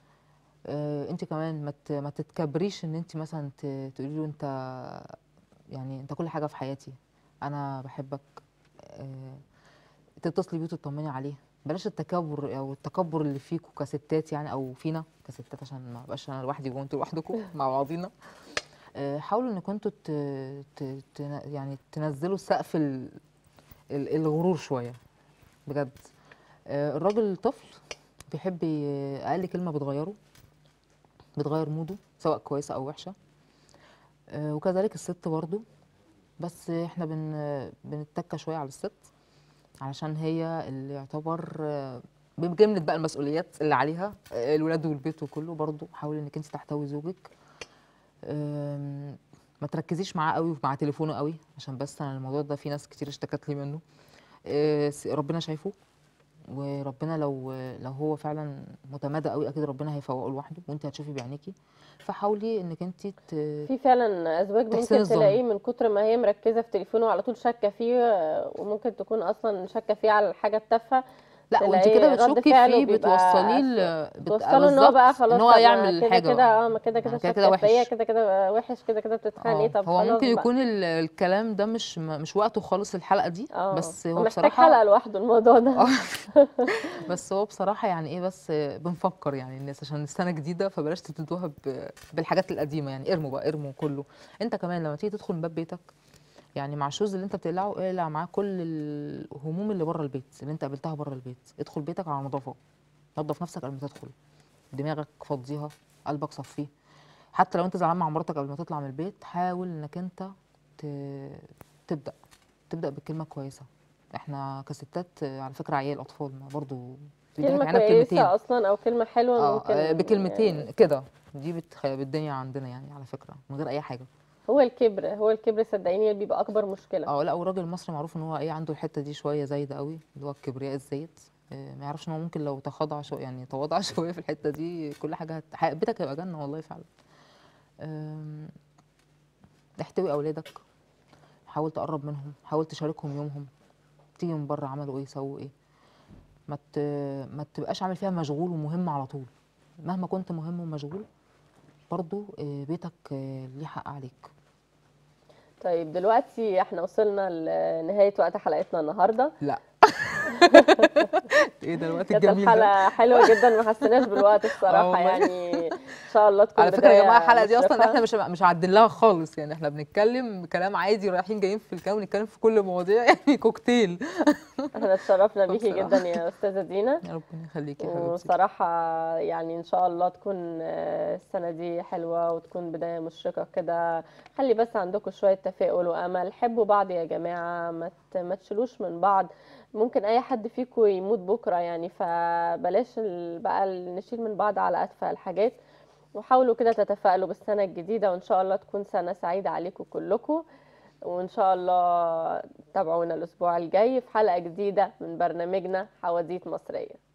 انت كمان ما ت- ما تتكبريش ان انت مثلا ت- تقولي له انت يعني انت كل حاجه في حياتي انا بحبك آه، تتصلي بيه وتطمني عليه بلاش التكبر او التكبر اللي فيكوا كستات يعني او فينا كستات عشان ما ابقاش انا لوحدي وانتوا لوحدكم مع بعضينا آه، حاولوا انكم انتوا ت- ت- تن- يعني تنزلوا سقف ال- ال- الغرور شويه بجد آه، الراجل طفل بيحب ي- اقل كلمه بتغيره بتغير موده سواء كويسه او وحشه آه، وكذلك الست برضو بس احنا بن بنتكى شويه على الست علشان هي اللي يعتبر آه، بجملة بقى المسؤوليات اللي عليها آه، الولاد والبيت وكله برضو حاولي انك انت تحتوي زوجك آم، ما تركزيش معاه قوي ومع تليفونه قوي عشان بس انا الموضوع ده في ناس كتير اشتكت لي منه آه، س- ربنا شايفه وربنا لو لو هو فعلا متمادى قوي اكيد ربنا هيفوقه لوحده وانت هتشوفي بعينيكي فحاولي انك انت ت... في فعلا ازواج تحسين ممكن الظن. تلاقيه من كتر ما هي مركزه في تليفونه وعلى طول شاكه فيه آه، وممكن تكون اصلا شاكه فيه على الحاجه التافهه لا وانت تلاقيه كده رد بتشكي فعله فيه بيبقى بتوصليه أسوأ. ل... بت- توصله ان هو بقى بالظبط، خلاص ان هو طب يعمل كده حاجه كده اه ما كده كده يعني كده كده شاكه فيا وحش. كده كده وحش كده كده بتتخانق ايه اه طب هو خلاص ممكن بقى. يكون ال- الكلام ده مش م- مش وقته خالص الحلقه دي اه بس هو محتاج بصراحه حلقه لوحده الموضوع ده اه بس هو بصراحه يعني ايه بس بنفكر يعني الناس عشان السنه جديده فبلاش تبتدوها ب- بالحاجات القديمه يعني ارموا بقى ارموا كله انت كمان لما تيجي تدخل من باب بيتك يعني مع الشوز اللي انت بتقلعه اقلع معاه كل الهموم اللي بره البيت اللي انت قابلتها بره البيت ادخل بيتك على نظافه نظف نفسك قبل ما تدخل دماغك فضيها قلبك صفيه حتى لو انت زعلان مع مراتك قبل ما تطلع من البيت حاول انك انت ت- تبدا تبدا بكلمه كويسه احنا كستات آه، على فكره عيال اطفال ما برضو بيضحك كلمه علينا بكلمتين كويسه اصلا او كلمه حلوه اه ممكن آه، بكلمتين يعني كده دي بتخيب الدنيا عندنا يعني على فكره من غير اي حاجه هو الكبر هو الكبر صدقيني اللي بيبقى اكبر مشكله اه لا والراجل المصري معروف ان هو ايه عنده الحته دي شويه زايده قوي اللي هو الكبرياء الزايد آه، ما يعرفش ان هو ممكن لو تخاضع شويه يعني تواضع شويه في الحته دي كل حاجه هت... ح- بيتك هيبقى جنه والله فعلا آم، احتوي اولادك حاول تقرب منهم حاول تشاركهم يومهم تيجي من بره عملوا ايه سووا ايه ما ت... ما تبقاش عامل فيها مشغول ومهم على طول مهما كنت مهم ومشغول برضو آه، بيتك آه، ليه حق عليك طيب دلوقتي احنا وصلنا لنهايه وقت حلقتنا النهارده لا ايه ده الوقت كانت الجميل ده الحلقه حلوه جدا ما حسيناش بالوقت الصراحه والله. يعني ان شاء الله تكون على فكره يا جماعه بداية الحلقه دي اصلا مشرفة. احنا مش مش عدين لها خالص يعني احنا بنتكلم كلام عادي رايحين جايين في الكلام ونتكلم في كل المواضيع يعني كوكتيل احنا اتشرفنا بيكي بصراحة. جدا يا استاذه دينا يا ربنا يخليكي يا حبيبتي وصراحة يعني إن شاء الله تكون آه، السنة دي حلوة وتكون بداية مشرقة كده خلي بس عندكم شوية تفاؤل وأمل حبوا بعض يا جماعة ما ت- ما تشيلوش من بعض ممكن أي حد فيكم يموت بكرة يعني فبلاش ال- بقى ال- نشيل من بعض على أتفه الحاجات وحاولوا كده تتفائلوا بالسنة الجديدة وإن شاء الله تكون سنة سعيدة عليكم كلكم وإن شاء الله تابعونا الأسبوع الجاي في حلقة جديدة من برنامجنا حواديت مصرية